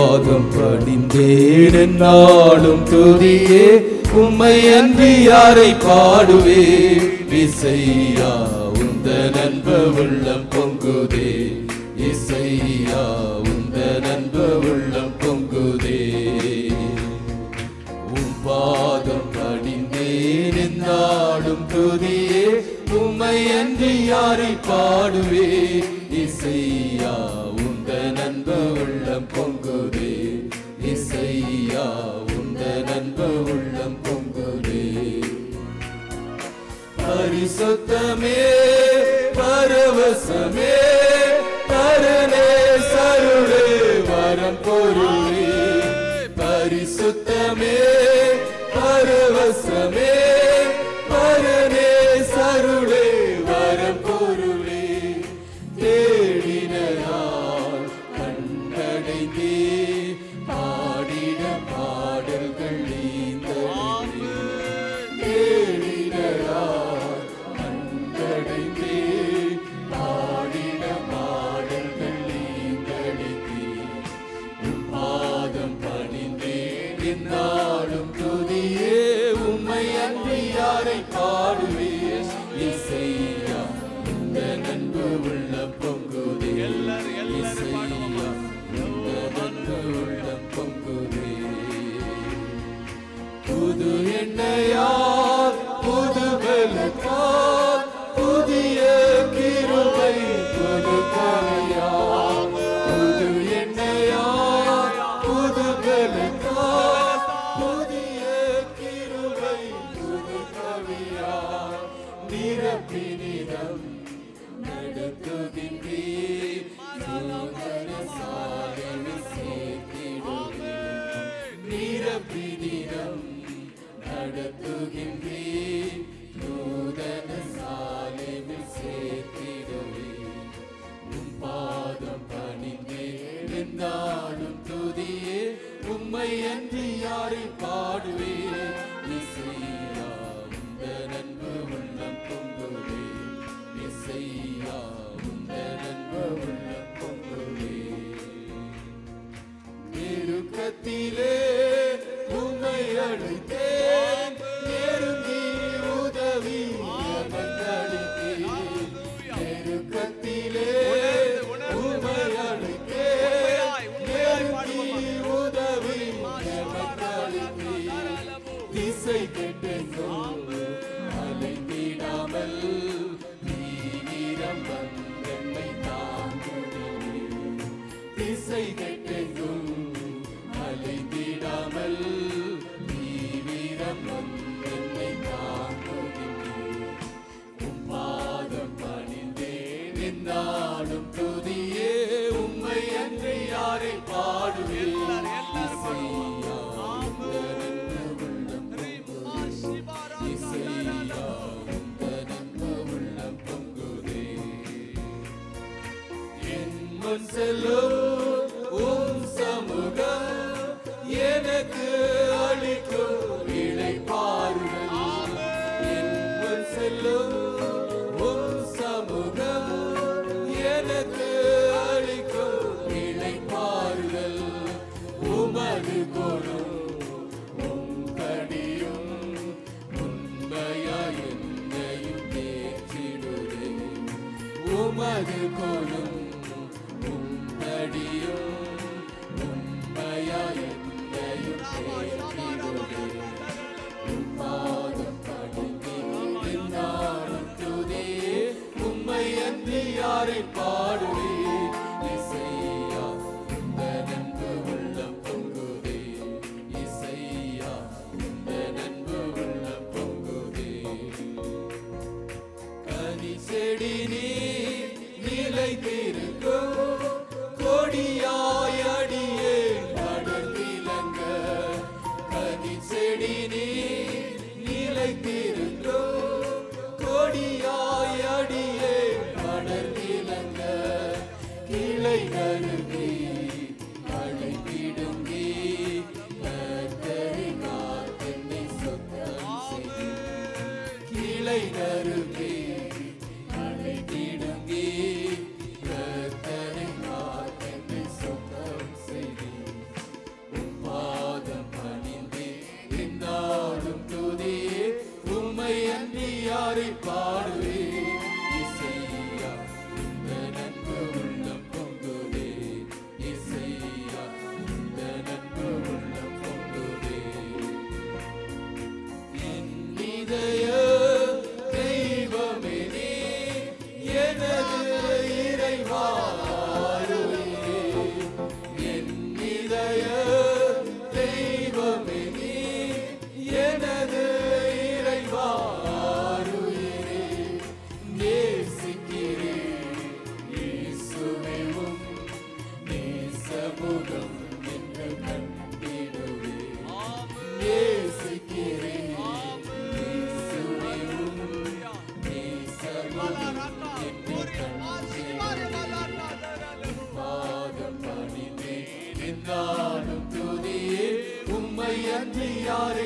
பாதம் படிந்தேன் என்னாலும் துதியே உம்மை அன்றி யாரை பாடுவே இசையா உந்த நண்ப உள்ளம் பொங்குதே இசையா உந்த நண்ப உள்ளம் பொங்குதே உம் பாதம் படிந்தேன் என்னாலும் துதியே உம்மை அன்றி யாரை பாடுவே இசையா உந்த நண்ப உள்ளம் பொங்குதே இசையா உந்த நண்ப உள்ளம் பொங்குதே பரிசுத்தமே பரவசமே பரனே சருளே வரம் பொருளே பரிசுத்தமே பரவசமே பரனே சருளே வரம் பொருளே தேடினால் கண்டடைந்தே பாடிட பாடல்கள் நீந்தே தேடினார் கண்டடைந்தே பாடிட பாடல்கள் நீந்தடித்தே உம் பாதம் பணிந்தேன் என்னாலும் துதியே உம்மை அன்றி யாரை பாடுவே இசையா இந்த நண்பு உள்ள பொங்குதே இசையா இந்த நண்பு உள்ள பொங்குதே புது எண்ணெயார் புது வெளுக்கார் புதிய கிருபை புது கலையார் புது எண்ணெயார் புது வெளுக்கார் புதிய கிருபை புது கவியார் நிரப்பினிடம் நடத்துகின்றே சாதனை சேர்த்திடுவே நிரப்பினிடம் நடத்துகின்றே நூதன சாலைவில் சேர்த்திடவே உம் பாதம் பணிந்தே என்னாலும் துதியே உம்மை அன்றி யாரை பாடுவே இசையா உந்த நண்பு உள்ளம் பொங்குவே இசையா உந்த நண்பு உள்ளம் பொங்குவே நெருக்கத்திலே உம்மை அழைத்தேன் நெருங்கி உதவி எமக்களித்தேன் நெருக்கத்திலே உம்மை அழைத்தேன் நெருங்கி உதவி எமக்களித்தேன் திசை கெட்டெங்கும் அலைந்திடாமல் தீவிரம் வந்தென்னை தாங்குகிறேன் திசை கெட்டெங்கும் அலைந்திடாமல் தீவிரம் வந்தென்னை தாங்குகின்றேன் உம் பாதம் பணிந்தேன் என்னாலும் துதியே உம்மை அன்றி யாரை பாடுவேன் இசையா உந்த நண்பு உள்ளம் பொங்குதே. இசையா உந்த நண்பு உள்ளம் பொங்குதே. என் முன் செல்லும் உம் சமூகம் எனக்கு அளிக்கும் இளைப்பாறுதல். என் முன் செல்லும் உம் சமூகம் எனக்கு அளிக்கும் இளைப்பாறுதல். உமது கோலும் உம் கடியும் உண்மையாய் என்னையும் தேற்றிடுதே உமது கோலும் உம்மடியும் உண்மையாய் என்னையும் தேற்றிடுதே உம் பாதம் பணிந்தே என்னாலும் துதியே உம்மை அன்றி யாரை பாடுவே இசையா இந்த நண்பு உள்ளம் பொங்குதே இசையா இந்த நண்பு உள்ளம் பொங்குதே கனி செடி நீர் நிலைத்திருக்கும் கொடியாய் அடியே அடர்த்திலங்க கனி செடி நீர் நிலைத்திருக்கும் கொடியாய் அடியே அடர்த்திலங்க கிளை கருவி அழைத்திடுங்கி கர்த்தரை காத்தென்னை சுத்தம் செய்து கிளை நறுக்கே அழைத்திடுங்கி கர்த்தரை காத்தென்னை சுத்தம் செய்து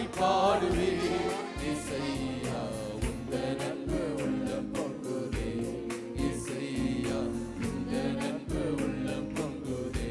யாரை பாடுவே இசையா உந்த நன்பு உள்ளம் பொங்குதே இசையா உந்த நன்பு உள்ளம் பொங்குதே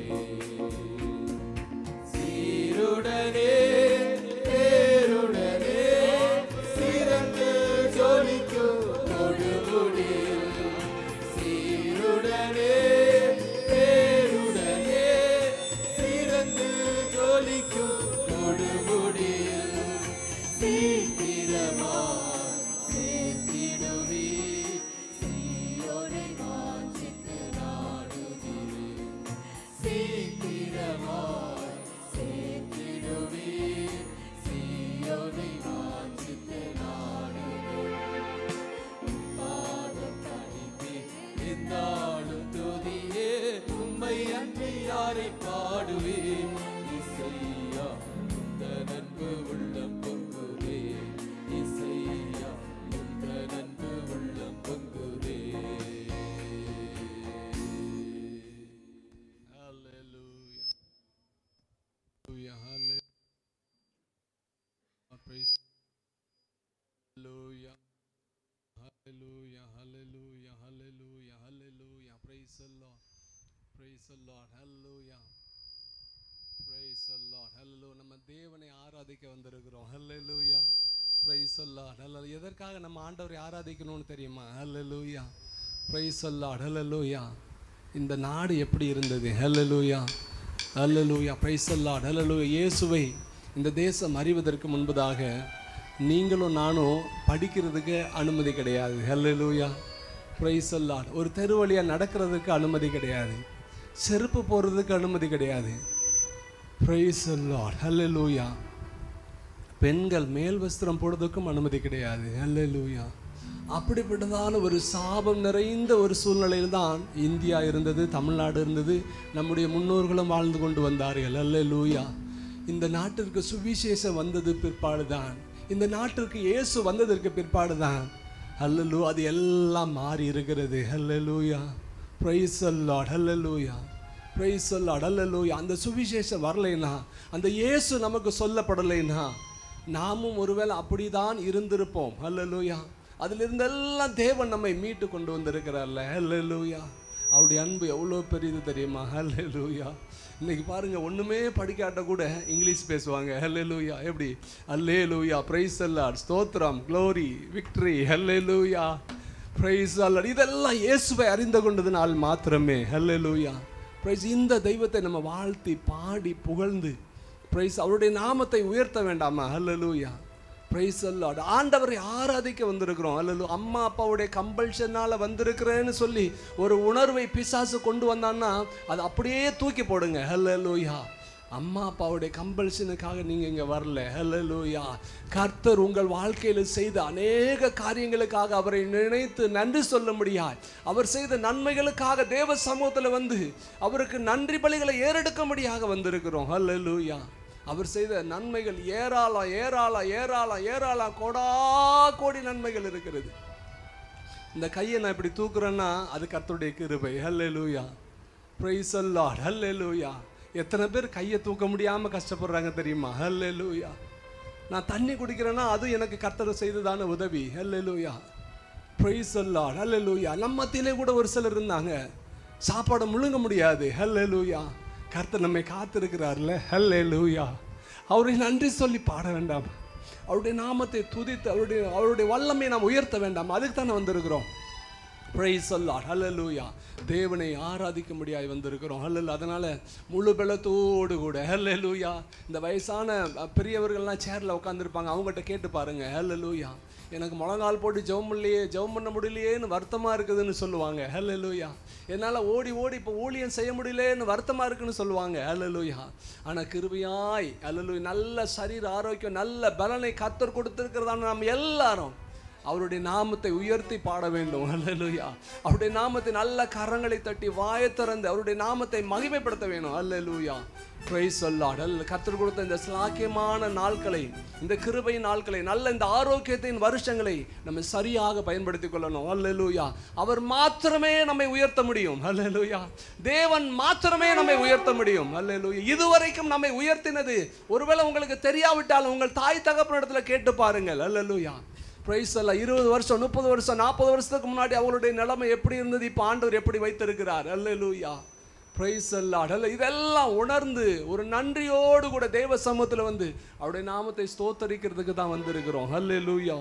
சீருடனே பேருடனே சிறந்து ஜொலிக்கும் கொடுமுடியில் சீருடனே பேருடனே சிறந்து ஜொலிக்கும் கொடுமுடியில் சீக்கிரமா சேர்த்திடுவே சீயோனை வாஞ்சித்து நாடுகிறேன் சீக்கிரமாய் சேர்த்திடுவே சீயோனை வாஞ்சித்து நாடுகிறேன் பாதம் பணிந்தே எந்தாடும் துதியே உம்மை அன்றி யாரை பாடுவே இசையா இந்த நன்பு உள்ளம் பொங்குதே இசையா இந்த நன்பு உள்ளம் பொங்குதே Hallelujah. Hallelujah. Hallelujah. Praise. Hallelujah. Hallelujah. Hallelujah. Hallelujah. Hallelujah. Praise the Lord. Praise the Lord. Hallelujah. Praise the Lord. Hallelujah. நம்ம தேவனை ஆராதிக்க வந்திருக்கிறோம் Hallelujah. Praise the Lord. Hallelujah. எதற்காக நம்ம ஆண்டவரை ஆராதிக்கணும்னு தெரியுமா Hallelujah. Praise the Lord. Hallelujah. இந்த நாடு எப்படி இருந்தது Hallelujah. Hallelujah. Praise the Lord. Hallelujah. இயேசுவை இந்த தேசம் அறிவதற்கு முன்பதாக நீங்களும் நானும் படிக்கிறதுக்கு அனுமதி கிடையாது Hallelujah. Praise the Lord. ஒரு தெரு வழியா நடக்கிறதுக்கு அனுமதி கிடையாது செருப்பு போடுறதுக்கு அனுமதி கிடையாது Praise the Lord. Hallelujah. பெண்கள் மேல் வஸ்திரம் போடுறதுக்கும் அனுமதி கிடையாது Hallelujah. அப்படிப்பட்டதான ஒரு சாபம் நிறைந்த ஒரு சூழ்நிலையில் தான் இந்தியா இருந்தது தமிழ்நாடு இருந்தது நம்முடைய முன்னோர்களும் வாழ்ந்து கொண்டு வந்தார்கள் Hallelujah. இந்த நாட்டிற்கு சுவிசேஷம் வந்தது பிற்பாடு தான் இந்த நாட்டிற்கு இயேசு வந்ததற்கு பிற்பாடு தான் ஹல்லலூ அது எல்லாம் மாறி இருக்கிறது hallelujah praise the Lord hallelujah praise the Lord hallelujah அந்த சுவிசேஷம் வரலைன்னா அந்த இயேசு நமக்கு சொல்லப்படலைன்னா நாமும் ஒருவேளை அப்படிதான் இருந்திருப்போம் ஹல்லலூயா அதிலிருந்தெல்லாம் தேவன் நம்மை மீட்டு கொண்டு வந்திருக்கிறார்ல ஹல்லலூயா அவருடைய அன்பு எவ்வளோ பெரியது தெரியுமா ஹல்லலூயா இன்னைக்கு பாருங்க ஒண்ணுமே படிக்காட்ட கூட இங்கிலீஷ் பேசுவாங்க ஹல்லேலூயா எப்படி அல்லேலூயா பிரைஸ் அல்லாட் ஸ்தோத்திரம் glory victory hallelujah praise the Lord இதெல்லாம் இயேசுவை அறிந்து கொண்டதுனால் மாத்திரமே ஹல்லேலூயா பிரைஸ் இந்த தெய்வத்தை நம்ம வாழ்த்தி பாடி புகழ்ந்து பிரைஸ் அவருடைய நாமத்தை உயர்த்த வேண்டாமா ஹல்லேலூயா பிரைஸ் அல்லாட் ஆண்டவரை ஆராதிக்க வந்திருக்கிறோம் அல்லது அம்மா அப்பாவுடைய கம்பல்ஷனால வந்திருக்கிறேன்னு சொல்லி ஒரு உணர்வை பிசாசு கொண்டு வந்தான்னா அது அப்படியே தூக்கி போடுங்க ஹல்லேலூயா அம்மா அப்பாவுடைய கம்பல்ஷனுக்காக நீங்கள் இங்கே வரல ஹல்லேலூயா கர்த்தர் உங்கள் வாழ்க்கையில் செய்த அநேக காரியங்களுக்காக அவரை நினைத்து நன்றி சொல்ல முடியாது அவர் செய்த நன்மைகளுக்காக தேவ சமூகத்தில் வந்து அவருக்கு நன்றி பலிகளை ஏறெடுக்கும்படியாக வந்திருக்கிறோம் ஹல்லேலூயா அவர் செய்த நன்மைகள் ஏராளம் ஏராளம் ஏராளம் ஏராளம் கோடா கோடி நன்மைகள் இருக்கிறது இந்த கையை நான் இப்படி தூக்குறேன்னா அது கர்த்தருடைய கிருபை ஹல்லே லூயா ப்ரைஸ் அல்லாட் ஹல்லே லூயா எத்தனை பேர் கையை தூக்க முடியாமல் கஷ்டப்படுறாங்க தெரியுமா ஹல்லே லூயா நான் தண்ணி குடிக்கிறேன்னா அது எனக்கு கர்த்தர் செய்ததான உதவி ஹல்லே லூயா ப்ரைஸ் அல்லாட் ஹல்லே லூயா நம்ம மத்தியிலே கூட ஒரு சிலர் இருந்தாங்க சாப்பாடை முழுங்க முடியாது ஹல்லே லூயா கர்த்தர் நம்மை காத்திருக்கிறார்ல ஹல்லே லூயா அவரை நன்றி சொல்லி பாட வேண்டாம் அவருடைய நாமத்தை துதித்து அவருடைய அவருடைய வல்லமை நாம் உயர்த்த வேண்டாம் அதுக்கு தானே வந்திருக்கிறோம் பிரைஸ் அல்லாட் ஹல்லலூயா தேவனை ஆராதிக்க முடியாய் வந்திருக்கிறோம் ஹல்லல் அதனால முழு பலத்தோடு கூட ஹல்லலூயா இந்த வயசான அஹ், பெரியவர்கள்லாம் சேரில் உட்காந்துருப்பாங்க அவங்ககிட்ட கேட்டு பாருங்க ஹல்லலூயா எனக்கு முழங்கால் போட்டு ஜெபம் இல்லையே ஜெபம் பண்ண முடியலையேன்னு வருத்தமாக இருக்குதுன்னு சொல்லுவாங்க ஹல்லலூயா என்னால் ஓடி ஓடி இப்போ ஊழியம் செய்ய முடியலேன்னு வருத்தமாக இருக்குன்னு சொல்லுவாங்க ஹல்லலூயா ஆனால் கிருபையாய் ஹல்லலூயா நல்ல சரீர ஆரோக்கியம் நல்ல பலனை கத்தர் கொடுத்துருக்கிறதான நாம் எல்லாரும் அவருடைய நாமத்தை உயர்த்தி பாட வேண்டும் அல்லேலூயா அவருடைய நாமத்தை நல்ல கரங்களை தட்டி வாயை திறந்து அவருடைய நாமத்தை மகிமைப்படுத்த வேணும் அல்லேலூயா பிரைஸ் சொல்லாடல் கத்தர் கொடுத்த இந்த சிலாக்கியமான நாட்களை இந்த கிருபை நாட்களை நல்ல இந்த ஆரோக்கியத்தின் வருஷங்களை நம்ம சரியாக பயன்படுத்திக் கொள்ளணும் அல்லேலூயா அவர் மாத்திரமே நம்மை உயர்த்த முடியும் அல்லேலூயா தேவன் மாத்திரமே நம்மை உயர்த்த முடியும் அல்லேலூயா இதுவரைக்கும் நம்மை உயர்த்தினது ஒருவேளை உங்களுக்கு தெரியாவிட்டாலும் உங்கள் தாய் தகப்பனிடத்துல கேட்டு பாருங்கள் அல்லேலூயா பிரைஸ் அல்ல இருபது வருஷம் முப்பது வருஷம் நாற்பது வருஷத்துக்கு முன்னாடி அவங்களுடைய நிலைமை எப்படி இருந்தது இப்போ ஆண்டவர் எப்படி வைத்திருக்கிறார் அல்லேலூயா பிரைஸ் அல்லாட் அல்ல இதெல்லாம் உணர்ந்து ஒரு நன்றியோடு கூட தேவ சமூகத்தில் வந்து அவருடைய நாமத்தை ஸ்தோத்தரிக்கிறதுக்கு தான் வந்திருக்கிறோம் ஹல்லே லூயா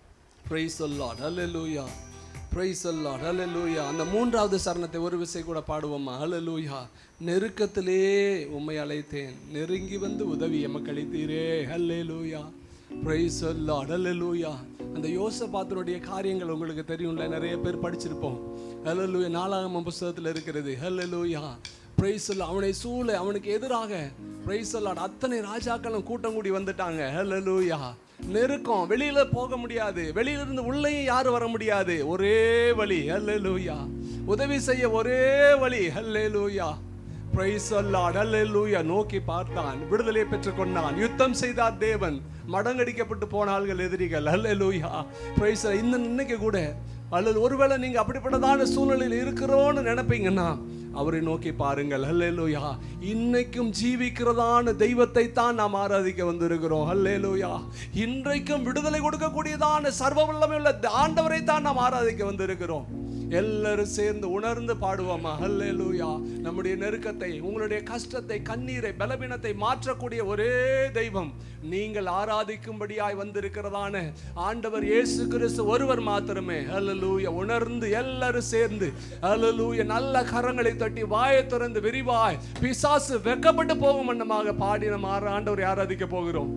பிரைஸ் அல்லாட் ஹல்லே லூயா பிரைஸ் அல்லாட் ஹல்லே லூயா அந்த மூன்றாவது சரணத்தை ஒரு விசை கூட பாடுவோமா ஹல்லே லூயா நெருக்கத்திலே உம்மை அழைத்தேன் நெருங்கி வந்து உதவி எமக்கு அளித்தீரே ஹல்லே லூயா பிரைஸ் அல்லாட் ஹல்லே லூயா அந்த யோசபாத்தினுடைய காரியங்கள் உங்களுக்கு தெரியும்ல நிறைய பேர் படிச்சிருப்போம் ஹல்லேலூயா நாலாகம புஸ்தகத்தில் இருக்கிறது ஹல்லேலூயா பிரைஸ் அவனை சூழ அவனுக்கு எதிராக பிரைஸ் அத்தனை ராஜாக்களும் கூட்டம் கூடி வந்துட்டாங்க ஹல்லேலூயா நெருக்கம் வெளியில போக முடியாது வெளியில இருந்து உள்ளேயும் யாரும் வர முடியாது ஒரே வழி ஹல்லேலூயா உதவி செய்ய ஒரே வழி ஹல்லேலூயா பிரைஸ் அல்லாட் ஹல்லேலூயா நோக்கி பார்த்தான் விடுதலை பெற்றுக்கொண்டான் யுத்தம் செய்தார் தேவன் மடங்கடிக்கப்பட்டு போனார்கள் எதிரிகள் ஹல்லேலூயா பிரைஸ் இந்த இன்னைக்கு கூட அல்லது ஒருவேளை நீங்க அப்படிப்பட்டதான சூழ்நிலையில் இருக்கிறோன்னு நினைப்பீங்கன்னா அவரை நோக்கி பாருங்கள் ஹல்லேலூயா இன்னைக்கும் ஜீவிக்கிறதான தெய்வத்தை தான் நாம் ஆராதிக்க வந்திருக்கிறோம் ஹல்லேலூயா இன்றைக்கும் விடுதலை கொடுக்கக்கூடியதான சர்வ வல்லமை உள்ள ஆண்டவரை தான் நாம் ஆராதிக்க வந்திருக்கிறோம் எல்லாரும் சேர்ந்து உணர்ந்து பாடுவோமா ஹல்லேலூயா நம்முடைய நெருக்கத்தை உங்களுடைய கஷ்டத்தை கண்ணீரை பலவீனத்தை மாற்றக்கூடிய ஒரே தெய்வம் நீங்கள் ஆராதிக்கும்படியாய் வந்திருக்கிறதான ஆண்டவர் இயேசு கிறிஸ்து ஒருவர் மாத்திரமே ஹல்லேலூயா உணர்ந்து எல்லாரும் சேர்ந்து ஹல்லேலூயா நல்ல கரங்களை தட்டி வாயை திறந்து விரிவாய் பிசாசு வெக்கப்பட்டு போகும் வண்ணமாக பாடி நம்ம ஆர- ஆண்டவரை ஆராதிக்க போகிறோம்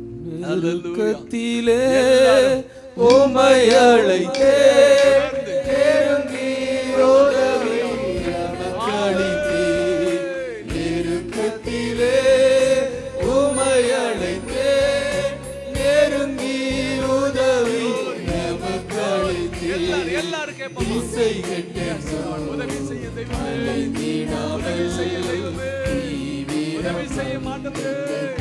நெருக்கத்திலே உமை அழைத்தே நெருங்கி உதவி நமக்களித்தே நெருக்கத்திலே உமை அழைத்தே நெருங்கி உதவி நமக்களித்தே எல்லாரும் எல்லாரும் கேட்போம் இசை கெட்ட உதவி செய்ய தெய்வமே உதவி செய்ய தெய்வமே உதவி செய்ய மாட்டோமே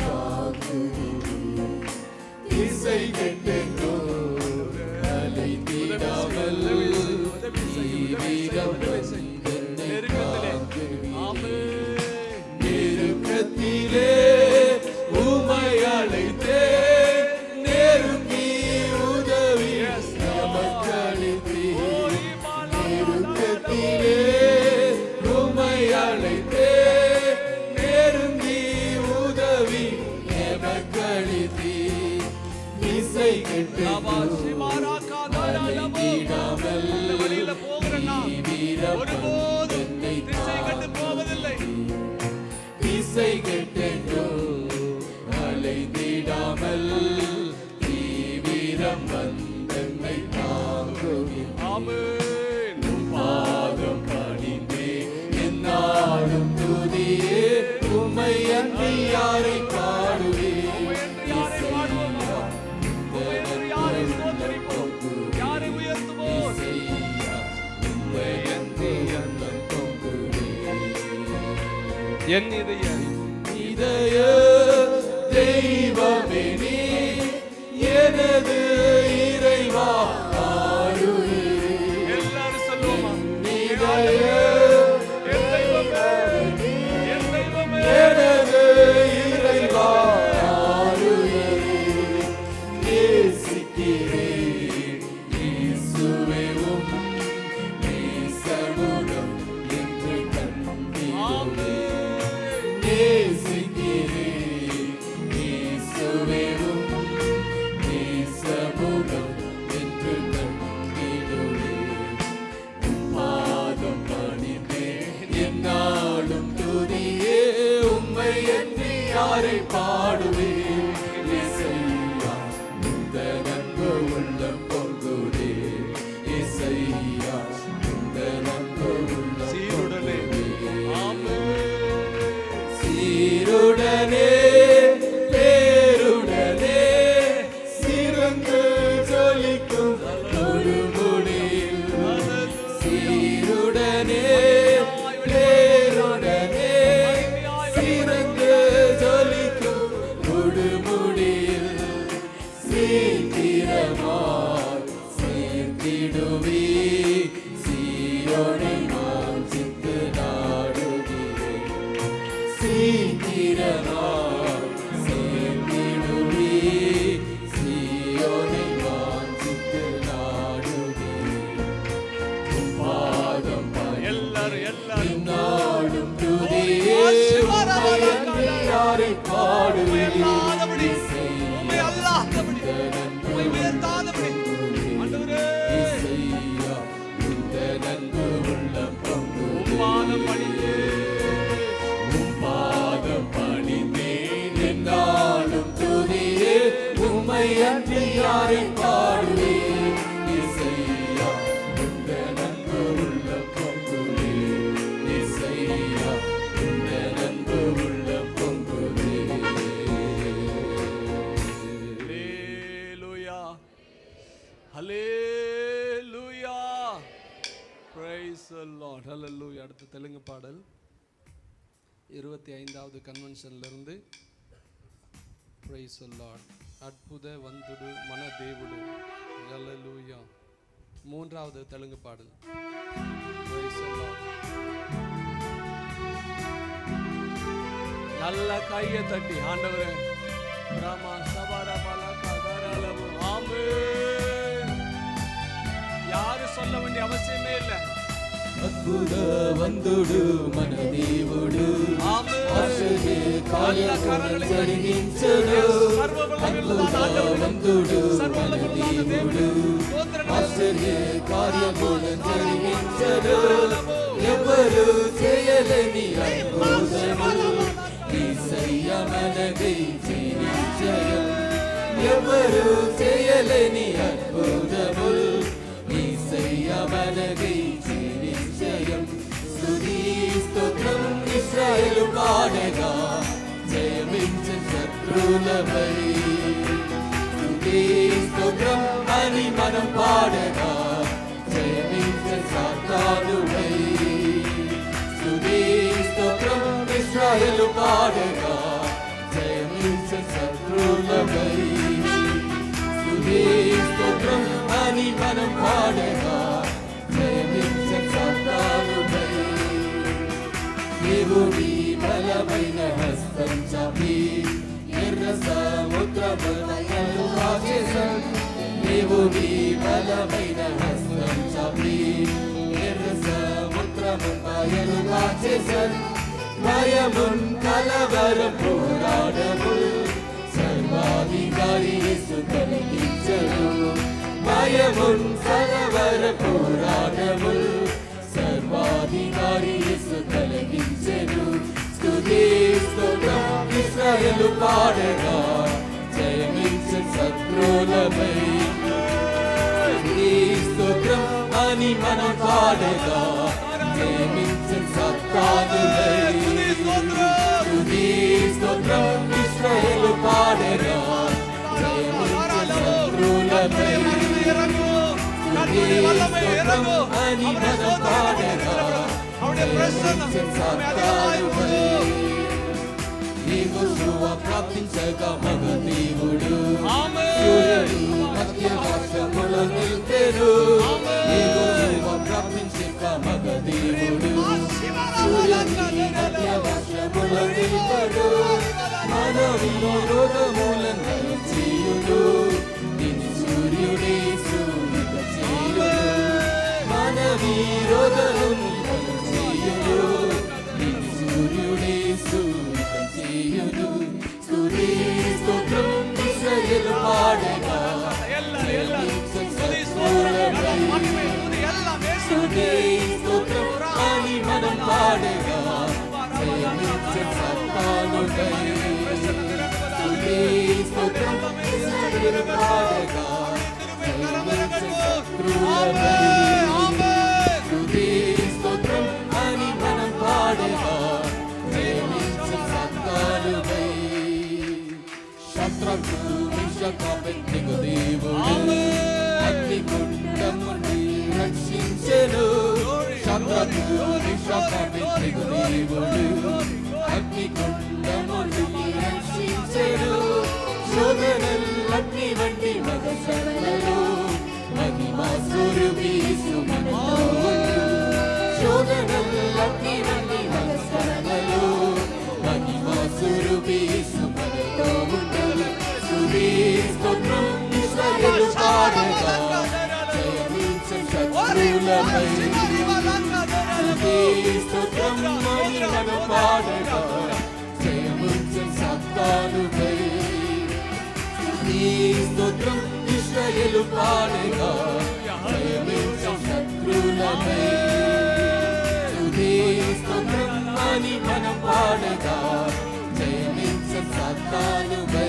இசை கெட்டென்றோ அலைந்திடாமல் உதவி செய்ய உதவி செய்ய உதவி செய்ய நெருக்கத்திலே ஆமென் நெருக்கத்திலே உமை அழைத்தே நெருங்கி உதவி நமக்களித்தே நெருக்கத்திலே உமை அழைத்தே நெருங்கி உதவி நமக்களித்தே இசை லாபா கெட்டென்றோ சிமாரா காதாரா லபோ. இந்த வழியில போகிற நாம் ஒருபோதும் திசை கண்டு போவதில்லை இசை கெட்டென்றோ அலைந்திடாமல் தீவிரம் வந்தன்னை தாங்குவே ஆமென் பாதம் பணிந்தே என்னாலும் துதியே உம்மை அன்றி யாரை பாடுவே என்று யாரை பாடுவோம் உம்மை என்று யாரை ஸ்தோத்தரிப்போம் யாரை உயர்த்துவோம் உம்மை அன்றி அந்தம் பொங்குவே என் இதய இதய தெய்வமே நீ எனது இறைவா ஆருயே எல்லாரும் சொல்லுவோமா இதய என் தெய்வமே என் தெய்வமே எனது இறைவா ஆருயே நேசிக்கிறேன் இயேசுவே உம் நேசமுகம் என்று கண்டிடுவே நேசிக்கிறேன் இயேசுவே உம் நேசமுகம் என்று கண்டிடுவே பாதம் பணிந்தேன் என்னாலும் துதியே உம்மை என்று யாரை பாடுவேன் இசையா இந்த நன்பு உள்ளம் பொங்குதே இசையா இந்த நன்பு உள்ளம் சீருடனே ஆமென் சீருடனே பேருடனே சிறந்து ஜொலிக்கும் தொழுமுடியில் சீருடனே பேருடனே சிறந்து எல்லாரும் எல்லாரும் என்னாலும் துதியே உம்மை அன்றி யாரை உம்மை பாடுவேன் அல்லாதபடி உம்மை அல்லாதபடி உம்மை உயர்த்தாதபடி ஆண்டவரே இசையா இந்த நன்கு உள்ளம் கொண்டு உம்மாதம் பணிந்தே உம் பாதம் பணிந்தேன் என்னாலும் துதியே உம்மை அன்றி யாரை பாடுவேன் இசையா இந்த நன்கு உள்ளம் கொண்டுலே இசையா இந்த நன்கு உள்ளம் கொண்டுலே ஹalleluya ஹalleluya praise the lord hallelujah அடுத்த தெலுங்கு பாடல் இருபத்தி ஐந்தாவது கன்வென்ஷன்ல இருந்து praise the lord அற்புத வந்துடு மன தேவுடு hallelujah மூன்றாவது தெலுங்கு பாடல் praise the lord நல்ல கையை தட்டி ஆண்டவரே ராமா சபாரா பாலா கதரளவு ஆமென் யாரு சொல்ல வேண்டிய அவசியமே இல்லை அற்புத வந்துடு மனதேவுடு ஆமென் ஆசையே நல்ல கரங்களை தட்டி జరిగించడు சர்வ வல்லமையுள்ளதான ஆண்டவரே வந்துడు சர்வ வல்லமையுள்ளதான தேவனே స్తోత్రங்கள் ఆశ్చర్య కార్యములు జరిగించడు ఎవరు చేయలేని అద్భుతములు ఈసయ్య మనకై జీవించయం ఎవరు చేయలేని అద్భుతములు ఈసయ్య మనకై జీవించయం స్తుతి స్తోత్రం ఇస్రాయేలు పాడగా జయమించు శత్రులపై స్తుతి స్తోత్రం అని మనం పాడగా జయమించే సాతానుపై స్తుతి స్తోత్రం ఇస్రాయేలు పాడగా జయమించే శత్రులపై స్తుతి స్తోత్రం అని మనం పాడగా జయమించే సాతానుపై దేవుడి బలమైన హస్తం చాపి ఎర్ర సముద్రములను రాజేశం దేవుడి బలమైన హస్తం చాపి ఎర్ర సముద్రమును రాజేశం భయమున్ కలవరం పోరాడము సర్వాధికారి యేసు కలిగించడు భయమున్ కలవర పోరాడము సర్వాధికారి యేసు కలిగించెను స్తుతి స్తోత్రం ఇశ్రాయేలు పాడగా జయమించు శత్రులపై స్తుతి స్తోత్రం అని మనం పాడగా జయమించు సత్తానులై స్తుతి స్తోత్రం ఇశ్రాయేలు పాడగా జయమించు శత్రులపై అని మనం పాడగా జయమించు సత్తానులై నీవు శుభ ప్రాప్తించగా మగ దేవుడు సూర్యుడు మధ్య వర్షములో నిలిపెను నీవు శుభ ప్రాప్తించగా మగ దేవుడు సూర్యుని మధ్య వర్షములో నిలిపెను మన విరోధములను చేయుడు నిన్ను సూర్యుడే సూర్యుడ చేయుడు మన విరోధములను చేయుడు నిన్ను సూర్యుడే సూర్యుడ చేయుడు స్తుతి స్తోత్రం ఇశ్రాయేలు పాడగా స్తుతి స్తోత్రం అని మనం పాడగా జయమించే సత్తానుడై స్తుతి స్తోత్రం ఇశ్రాయేలు పాడగా జయమించే శత్రువులపై స్తుతి స్తోత్రం అని మనం పాడగా జయమించే సత్తానుడై శత్రువు విషకపెట్టిగు దేవుడు అగ్ని గుండం నుండి రక్షించెను శత్రువు విషకపెట్టిగు దేవుడు అగ్ని గుండం నుండి రక్షించెను శోధనలగ్ని వంటి మగశరణలు మహిమా స్వరూపీసు మనతో ఉండు. శోధనలగ్ని వంటి మగశరణలు మహిమా స్వరూపీసు మనతో ఉండు. స్తుతి స్తోత్రం ఇశ్రాయేలు పాడగా జయమించు శత్రువులపై స్తుతి స్తోత్రం ఇశ్రాయేలు పాడగా జయమించు శత్రులపై స్తుతి స్తోత్రం అని మనం పాడగా జయమించు సాతానుపై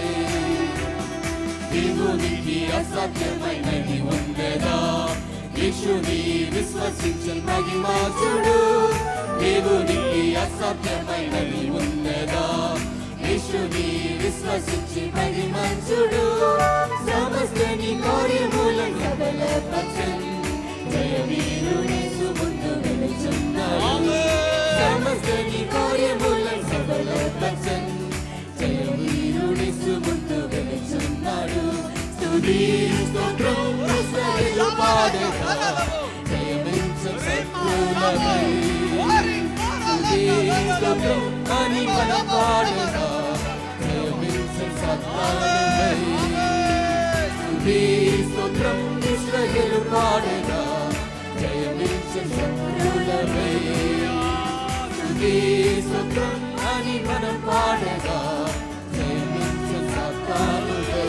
దేవునికి అసాధ్యమైనది ఉండదా యేసుని విశ్వసించు మహిమాచుడు దేవునికి అసాధ్యమైనది ఉండదా యేసుని విశ్వసించి మహిమంచుడు సమస్తని కార్యములను సఫలపరచన్ జయవీరుని సుముందు వెలుచున్నాడు సమస్తని కార్యములను సఫలపరచన్ జయవీరుని సుముందు వెలుచున్నాడు స్తుతి స్తోత్రం ఇశ్రాయేలు పాడగా జయమించు శత్రులపై స్తుతి స్తోత్రం అని మన పాడగా జయమించు సత్తానుపై స్తుతి స్తోత్రం ఇశ్రాయేలు పాడగా జయమించు శత్రులపై స్తుతి స్తోత్రం అని మనం పాడగా జయమించు సత్తానుపై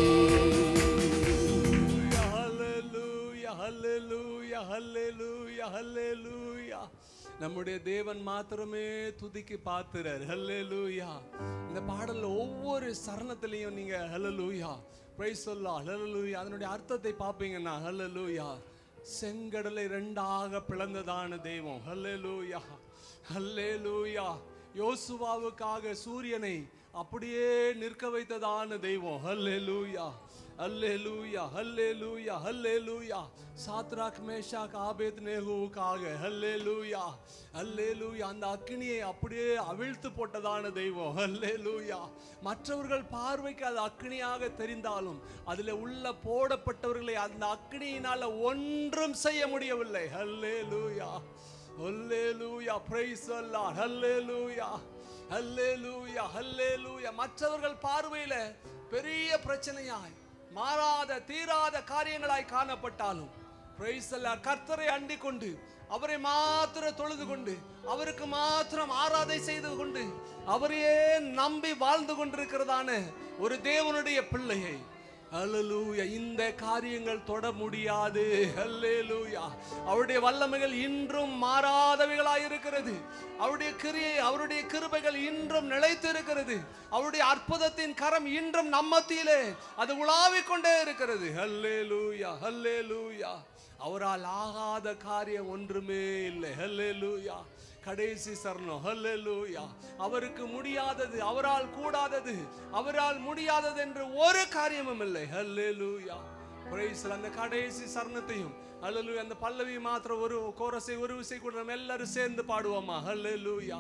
ஹல்லேலூயா ஹல்லேலூயா ஹல்லேலூயா ஹல்லேலூயா நம்முடைய தேவன் மாத்திரமே துதிக்கு பாத்துறார் ஹல்லேலூயா இந்த பாடல்ல ஒவ்வொரு சரணத்திலையும் நீங்க ஹல்லேலூயா பிரைஸ் சொல்லலாம் ஹல்லேலூயா அதனுடைய அர்த்தத்தை பார்ப்பீங்கன்னா ஹல்லேலூயா செங்கடலை ரெண்டாக பிளந்ததான தெய்வம் ஹல்லேலூயா ஹல்லேலூயா யோசுவாவுக்காக சூரியனை அப்படியே நிற்க வைத்ததான தெய்வம் ஹல்லேலூயா ஹல்லேலூயா ஹல்லேலூயா ஹல்லேலூயா சாத்ராக் மேஷாக் ஆபேத் நேகுவுக்காக ஹல்லேலூயா ஹல்லேலூயா அந்த அக்கினியை அப்படியே அவிழ்த்து போட்டதான தெய்வம் ஹல்லேலூயா மற்றவர்கள் பார்வைக்கு அது அக்கினியாக தெரிந்தாலும் அதில் உள்ள போடப்பட்டவர்களை அந்த அக்கினியினால ஒன்றும் செய்ய முடியவில்லை ஹல்லேலூயா ஹல்லேலூயா பிரைஸ் அல்லாஹ் ஹல்லேலூயா ஹல்லேலூயா ஹல்லேலூயா மற்றவர்கள் பார்வையில பெரிய பிரச்சனையாய் மாறாத தீராத காரியங்களாய் காணப்பட்டாலும் பிரைஸ் அல்லாஹ் கர்த்தரை அண்டிக் கொண்டு அவரை மாத்திரம் தொழுது கொண்டு அவருக்கு மாத்திரம் ஆராதை செய்து கொண்டு அவரையே நம்பி வாழ்ந்து கொண்டிருக்கிறதான ஒரு தேவனுடைய பிள்ளையை ஹalleluya இந்த காரியங்கள் தொட முடியாது ஹalleluya அவருடைய வல்லமைகள் இன்றும் மாறாதவைகளாய் இருக்கிறது அவருடைய கிரியை அவருடைய கிருபைகள் இன்றும் நிலைத்து இருக்கிறது அவருடைய அற்புதத்தின் கரம் இன்றும் நம்ம மத்தியிலே அது உலாவிக் கொண்டே இருக்கிறது ஹalleluya ஹalleluya அவரால் ஆகாத காரியம் ஒன்றுமே இல்லை ஹalleluya கடைசி சரணம் ஹல்லேலூயா அவருக்கு முடியாதது அவரால் கூடாதது அவரால் முடியாதது என்று ஒரு காரியமும் இல்லை ஹல்லேலூயா பிரைஸ் அந்த கடைசி சரணத்தையும் ஹல்லேலூயா அந்த பல்லவி மாத்திரம் ஒரு கோரஸை ஒரு விசை கூட நம்ம எல்லாரும் சேர்ந்து பாடுவோமா ஹல்லேலூயா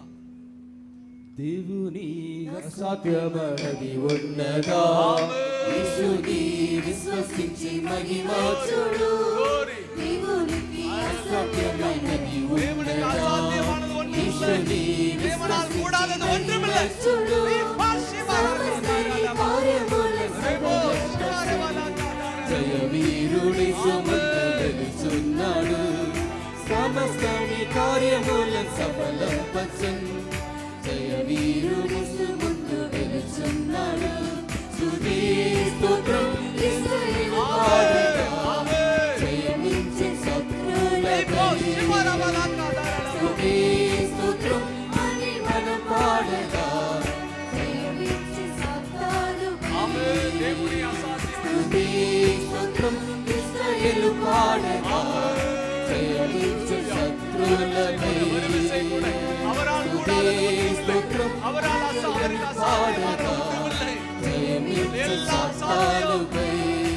దేవుని అసాధ్యమనది ఉన్నదా యేసుని విశ్వసించి మహిమాచుడు Glory. దేవునికి అసాధ్యమైనది தேவனுக்கு ఉన్నదా அசாத்தியமானது ஒன்றுமில்லை యేసుని தேவனால் கூடாதது ஒன்றுமில்லை విశ్వసించుడు జయ వీరుడి సుమంతు వెలుచున్నాడు సమస్తని కార్యములను సఫలం పచ్చన్ జయ వీరుడి సుమంతు వెలుచున్నాడు స్తుతి స్తోత్రం ఇశ్రాయేలు పాడగా జయమించే శత్రులపై స్తుతి స్తోత్రం అని మనం పాడగా జయమించే ஆமே தேவனுடைய அசாத்தியம் స్తుతి స్తోత్రం ఇశ్రాయేలు పాడగా జయమించే శత్రులపై ஒரு விசை கூட அவரால் స్తుతి கூடாதது ஒன்றுமில்லை స్తోత్రం அவரால் அசா அவருக்கு அசாத்தியமானது పాడగా ஒன்றுமில்லை జయమించే எல்லாம் சாத்தியம் సాతానుపై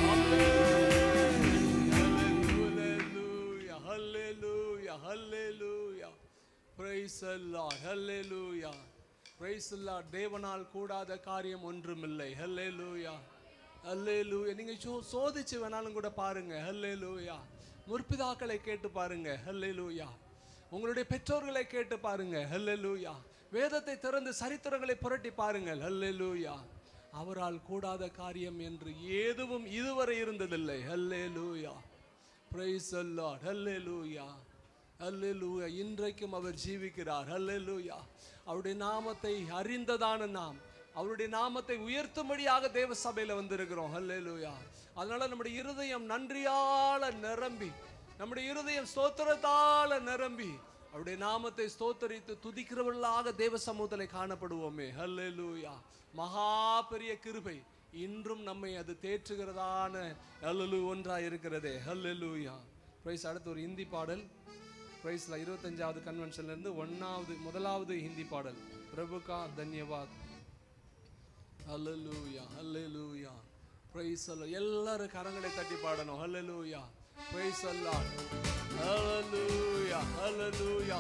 Hallelujah, hallelujah, hallelujah. Praise the Lord, hallelujah. Praise the Lord. தேவனால் கூடாத காரியம் ஒன்றுமில்லை ஹல்லேலூயா ஹல்லேலூயா நீங்க சோ- சோதிச்சு வேணாலும் கூட பாருங்க ஹல்லேலூயா முற்பிதாக்களை கேட்டு பாருங்க ஹல்லேலூயா உங்களுடைய பெற்றோர்களை கேட்டு பாருங்க ஹல்லேலூயா வேதத்தை திறந்து சரித்திரங்களை புரட்டி பாருங்கள் ஹல்லேலூயா அவரால் கூடாத காரியம் என்று எதுவும் இதுவரை இருந்ததில்லை ஹல்லேலூயா பிரைஸ் அல்லாட் ஹல்லேலூயா ஹல்லேலூயா இன்றைக்கும் அவர் ஜீவிக்கிறார் ஹல்லேலூயா அவருடைய நாமத்தை அறிந்ததான நாம் அவருடைய நாமத்தை உயர்த்தும்படியாக தேவ சபையில வந்திருக்கிறோம் ஹல்லேலூயா அதனால நம்முடைய இருதயம் நன்றியால நிரம்பி நம்முடைய இருதயம் ஸ்தோத்திரத்தால நிரம்பி அவருடைய நாமத்தை ஸ்தோத்தரித்து துதிக்கிறவர்களாக தேவ சமூகத்தில் காணப்படுவோமே ஹல்லேலூயா மகா பெரிய கிருபை இன்றும் நம்மை அது தேற்றுகிறதான ஹல்லலு ஒன்றா இருக்கிறதே ஹல்லேலூயா பிரைஸ் அடுத்து ஒரு ஹிந்தி பாடல் பிரைஸ்ல இருபத்தஞ்சாவது கன்வென்ஷன்ல இருந்து ஒன்னாவது முதலாவது ஹிந்தி பாடல் பிரபுகா தன்யவாத் ஹல்லேலூயா ஹல்லேலூயா பிரைஸ் அல்ல எல்லாரும் கரங்களை தட்டி பாடணும் ஹல்லேலூயா பிரைஸ் அல்லாஹ் ஹல்லேலூயா ஹல்லேலூயா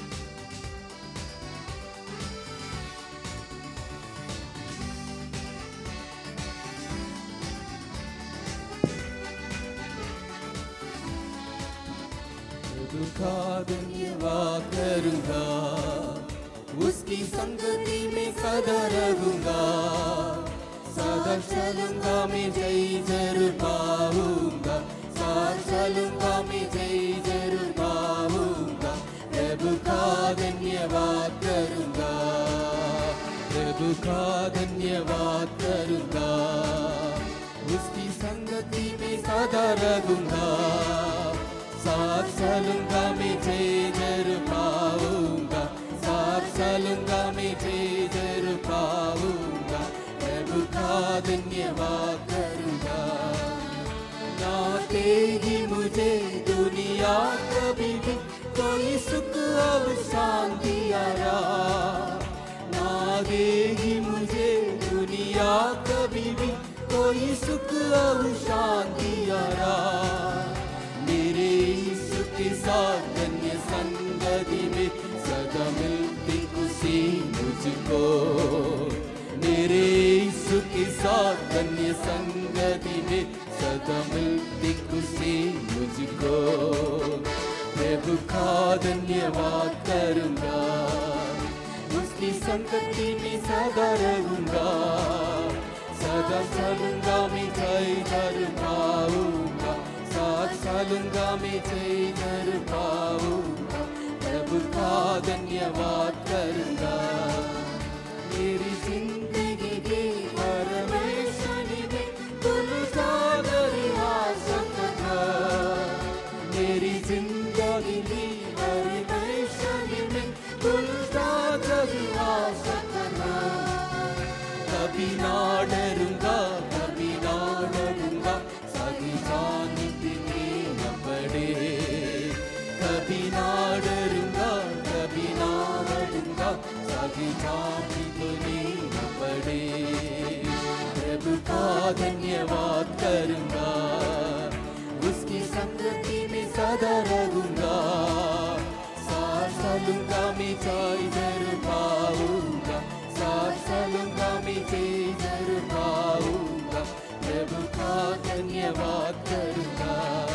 प्रभु का धन्यवाद करूंगा उसकी संगति में सदा रहूंगा सदा चलूंगा मैं जय जरूर पाऊंगा साथ चलूंगा मैं जय जरूर पाऊंगा प्रभु का धन्यवाद करूंगा प्रभु का धन्यवाद करूंगा उसकी संगति में सदा रहूंगा साथ चलूंगा मैं जय जरूर पाऊंगा साथ चलूंगा मैं जय जरूर पाऊंगा प्रभु का धन्यवाद करूंगा ना देगी मुझे दुनिया कभी भी कोई सुख और शांति आरा ना देगी मुझे दुनिया कभी भी कोई सुख और शांति आरा मेरे यीशु के साथ धन्य संगति में सदा मिलती खुशी मुझको मेरे यीशु के साथ धन्य संगति में सदा मिलती खुशी मुझको प्रभु का धन्यवाद करूंगा उसकी संगति में सदा रहूंगा सदा चलूंगा मैं जय जर पाऊंगा साथ चलूंगा मैं जय जर पाऊंगा प्रभु का धन्यवाद करूंगा मेरी जिंदगी के परमेश्वरी में तुम सागर सकता मेरी जिंदगी की परमेश्वरी में तुम सागर सकता कभी ना डरूंगा कभी ना डरूंगा सभी जानते न पड़े कभी ना डरूंगा कभी ना डरूंगा सभी जानते न पड़े प्रभु का धन्यवाद करूंगा उसकी संगति में सदा रहूंगा साथ चलूंगा मैं जय जर पाऊंगा साथ चलूंगा मैं जय जर पाऊंगा प्रभु का धन्यवाद करूंगा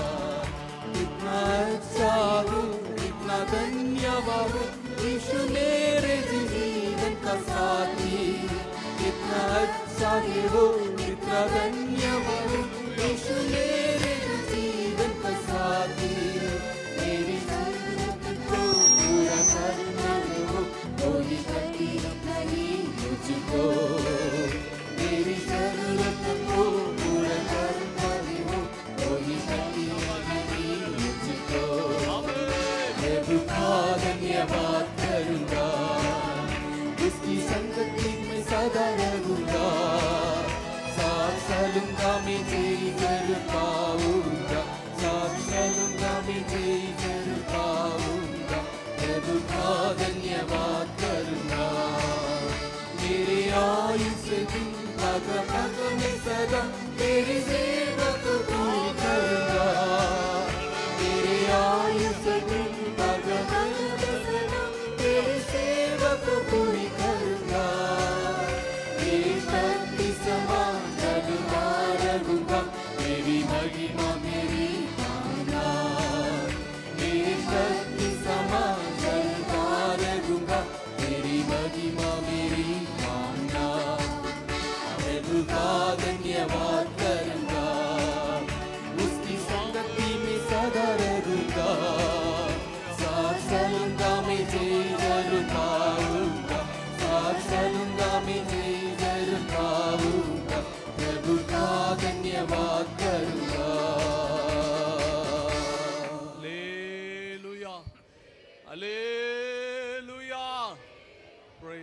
कितना अच्छा हो कितना धन्यवाद हो यीशु मेरे जीवन का साथी कितना अच्छा है वो कितना धन्यवाद हो यीशु मेरे जीवन का साथी मेरी जरूरत को पूरा करने वो कोई तकलीफ नहीं मुझको मेरी जरूरत को पूरा करने वो कोई तकलीफ नहीं मुझको प्रभु का धन्यवाद करूंगा उसकी संगति में सदा रहूंगा साथ चलूंगा मैं जय कर पाऊंगा साथ चलूंगा मैं जय कर पाऊंगा प्रभु का धन्यवाद करूंगा मेरे आयुष दिन पग पग में सदा तेरी सेवा को पूरी करूंगा मेरे आयुष दिन पग पग में सदा तेरी सेवा को पूरी करूंगा ये शक्ति समान चलूंगा रहूंगा मेरी महिमा मेरी भावना मेरी शक्ति समान चलता रहूंगा मेरी महिमा मेरी भावना प्रभु का धन्यवाद करूंगा उसकी संगति में सदा रहूंगा साथ चलूंगा मैं जय जरूर पाऊंगा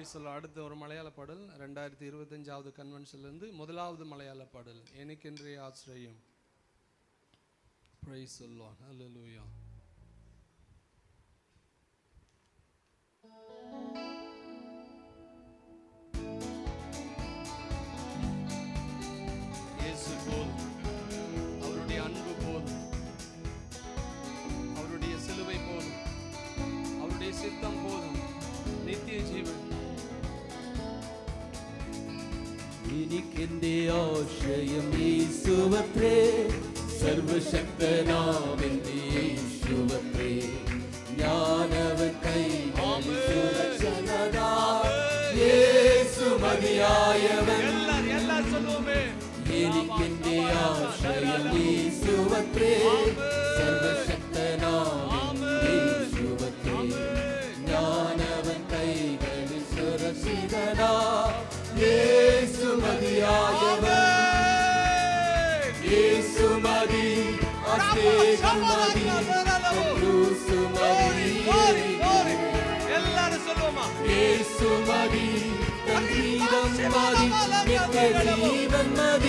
பிரைஸ் அடுத்த ஒரு மலையாள பாடல் ரெண்டாயிரத்தி இருபத்தஞ்சாவது கன்வென்ஷன்லேருந்து முதலாவது மலையாள பாடல் எனக்கென்றே ஆசிரியம் பிரைஸ் சொல்லுவான் ஹalleluya இயேசு போதும் அவருடைய அன்பு போதும் அவருடைய சிலுவை போதும் அவருடைய சித்தம் போதும் நித்திய ஜீவன் എനിക്കെന്റെ ആശ്രയം യേശുവത്രേ സർവശക്തനാമെന്റെ യേശുവത്രേ ഞാനവൻ കൈ യേശു മതിയായവൻ எல்லாரும் எல்லாரும் சொல்லுவோமே എനിക്കെന്റെ ആശ്രയം യേശുവത്രേ സർവശക്തനാമെന്റെ യേശുവത്രേ ഞാനവൻ കൈകളിൽ സുരക്ഷിതനാ യേശു മതിയായവൻ യേശു മതി അസ്തേകം മതി ക്രൂസ് മതി எல்லாரும் சொல்லுவோமா യേശു മതി സംഗീതം മതി നിത്യജീവൻ മതി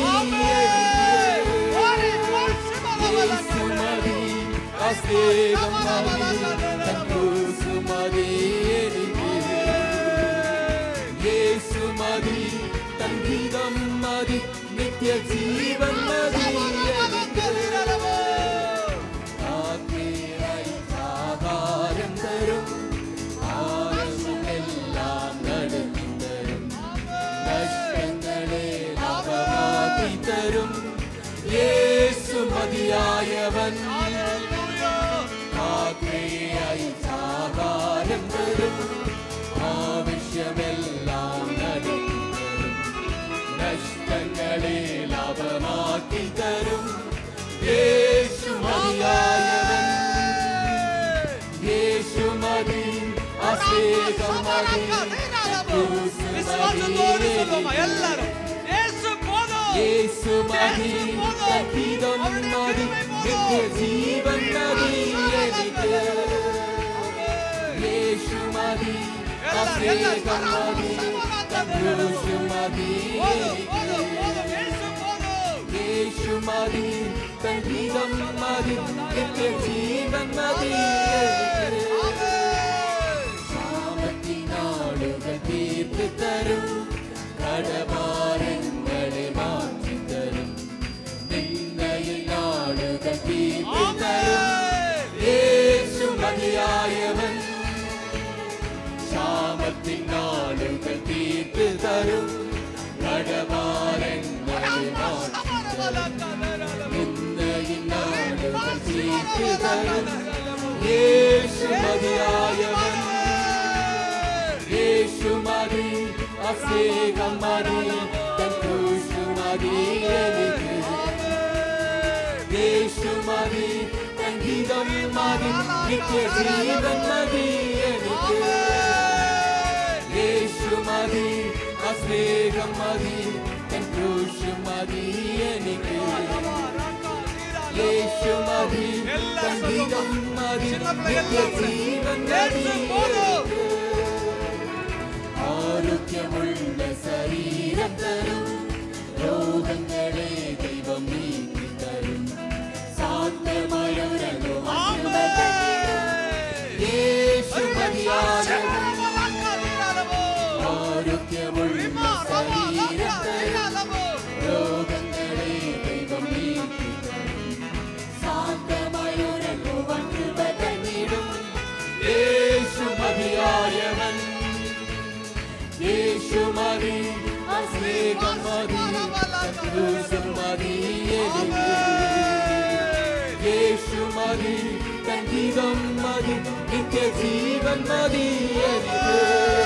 യേശു മതി അസ്തേകം മതി ക്രൂസ് മതി യേശു മതി സംഗീതം മതി നിത്യജീവൻ മതി ആഹാരം തരും ആയുമെല്ലാം നടത്തി തരും നഷ്ടങ്ങളെ ലാഭമാക്കി തരും യേശു മതിയായവൻ ആഗ്രയായി ആഹാരം തരും ആവശ്യമെല്ലാം നടത്തി തരും നഷ്ടങ്ങളെ ലാഭമാക്കി തരും യേശു മതിയായവൻ യേശു മതി അസേകം മതി ക്രൂസ് விசுவாசத்தோடு சொல்லுவோமா മതി எல்லாரும் இயேசு போதும் യേശു മതി സംഗീതം മതി നിത്യജീവൻ മതി എനിക്ക് യേശു മതി അസേകം മതി ക്രൂസ് മതി போதும் എനിക്ക് போதும் போதும் இயேசு போதும் യേശു മതി സംഗീതം മതി നിത്യജീവൻ മതി എനിക്ക് ക്ഷാമത്തിനാളുകൾ തീർത്ത് തരും കടഭാരങ്ങളെ മാറ്റി തരും നിന്നയിൽ നാളുകൾ തീർത്ത് തരും യേശു മതിയായവൻ ക്ഷാമത്തിനാളുകൾ തീർത്ത് തരും കടഭാരങ്ങളെ മാറ്റി തരും നിന്നയിൽ നാളുകൾ തീർത്ത് തരും യേശു മതിയായവൻ യേശു മതി അസേകം മതി തൻ ക്രൂശു മതി എനിക്ക് യേശു മതി തൻ ഗീതം മതി നിത്യജീവൻ മതി എനിക്ക് യേശു മതി അസ്നേഹം മതി തൻ ക്രൂശു മതി എനിക്ക് യേശു മതി തൻ ഗീതം മതി നിത്യജീവൻ മതി എനിക്ക് ആരോഗ്യമുള്ള ശരീരം തരും രോഗങ്ങളെ ദൈവം നീക്കി തരും സാധ്യമായൊരു യേശു മതിയായവൻ ആരോഗ്യമുള്ള ശരീരം തരും രോഗങ്ങളെ ദൈവം നീക്കി തരും സാധ്യമായൊരു കൃപ തന്നിടും യേശു മതിയായവൻ യേശു മതി അസ്നേഹം മതി ക്രൂശും മതി എനിക്ക് യേശു മതി സംഗീതം മതി നിത്യജീവൻ മതി എനിക്ക്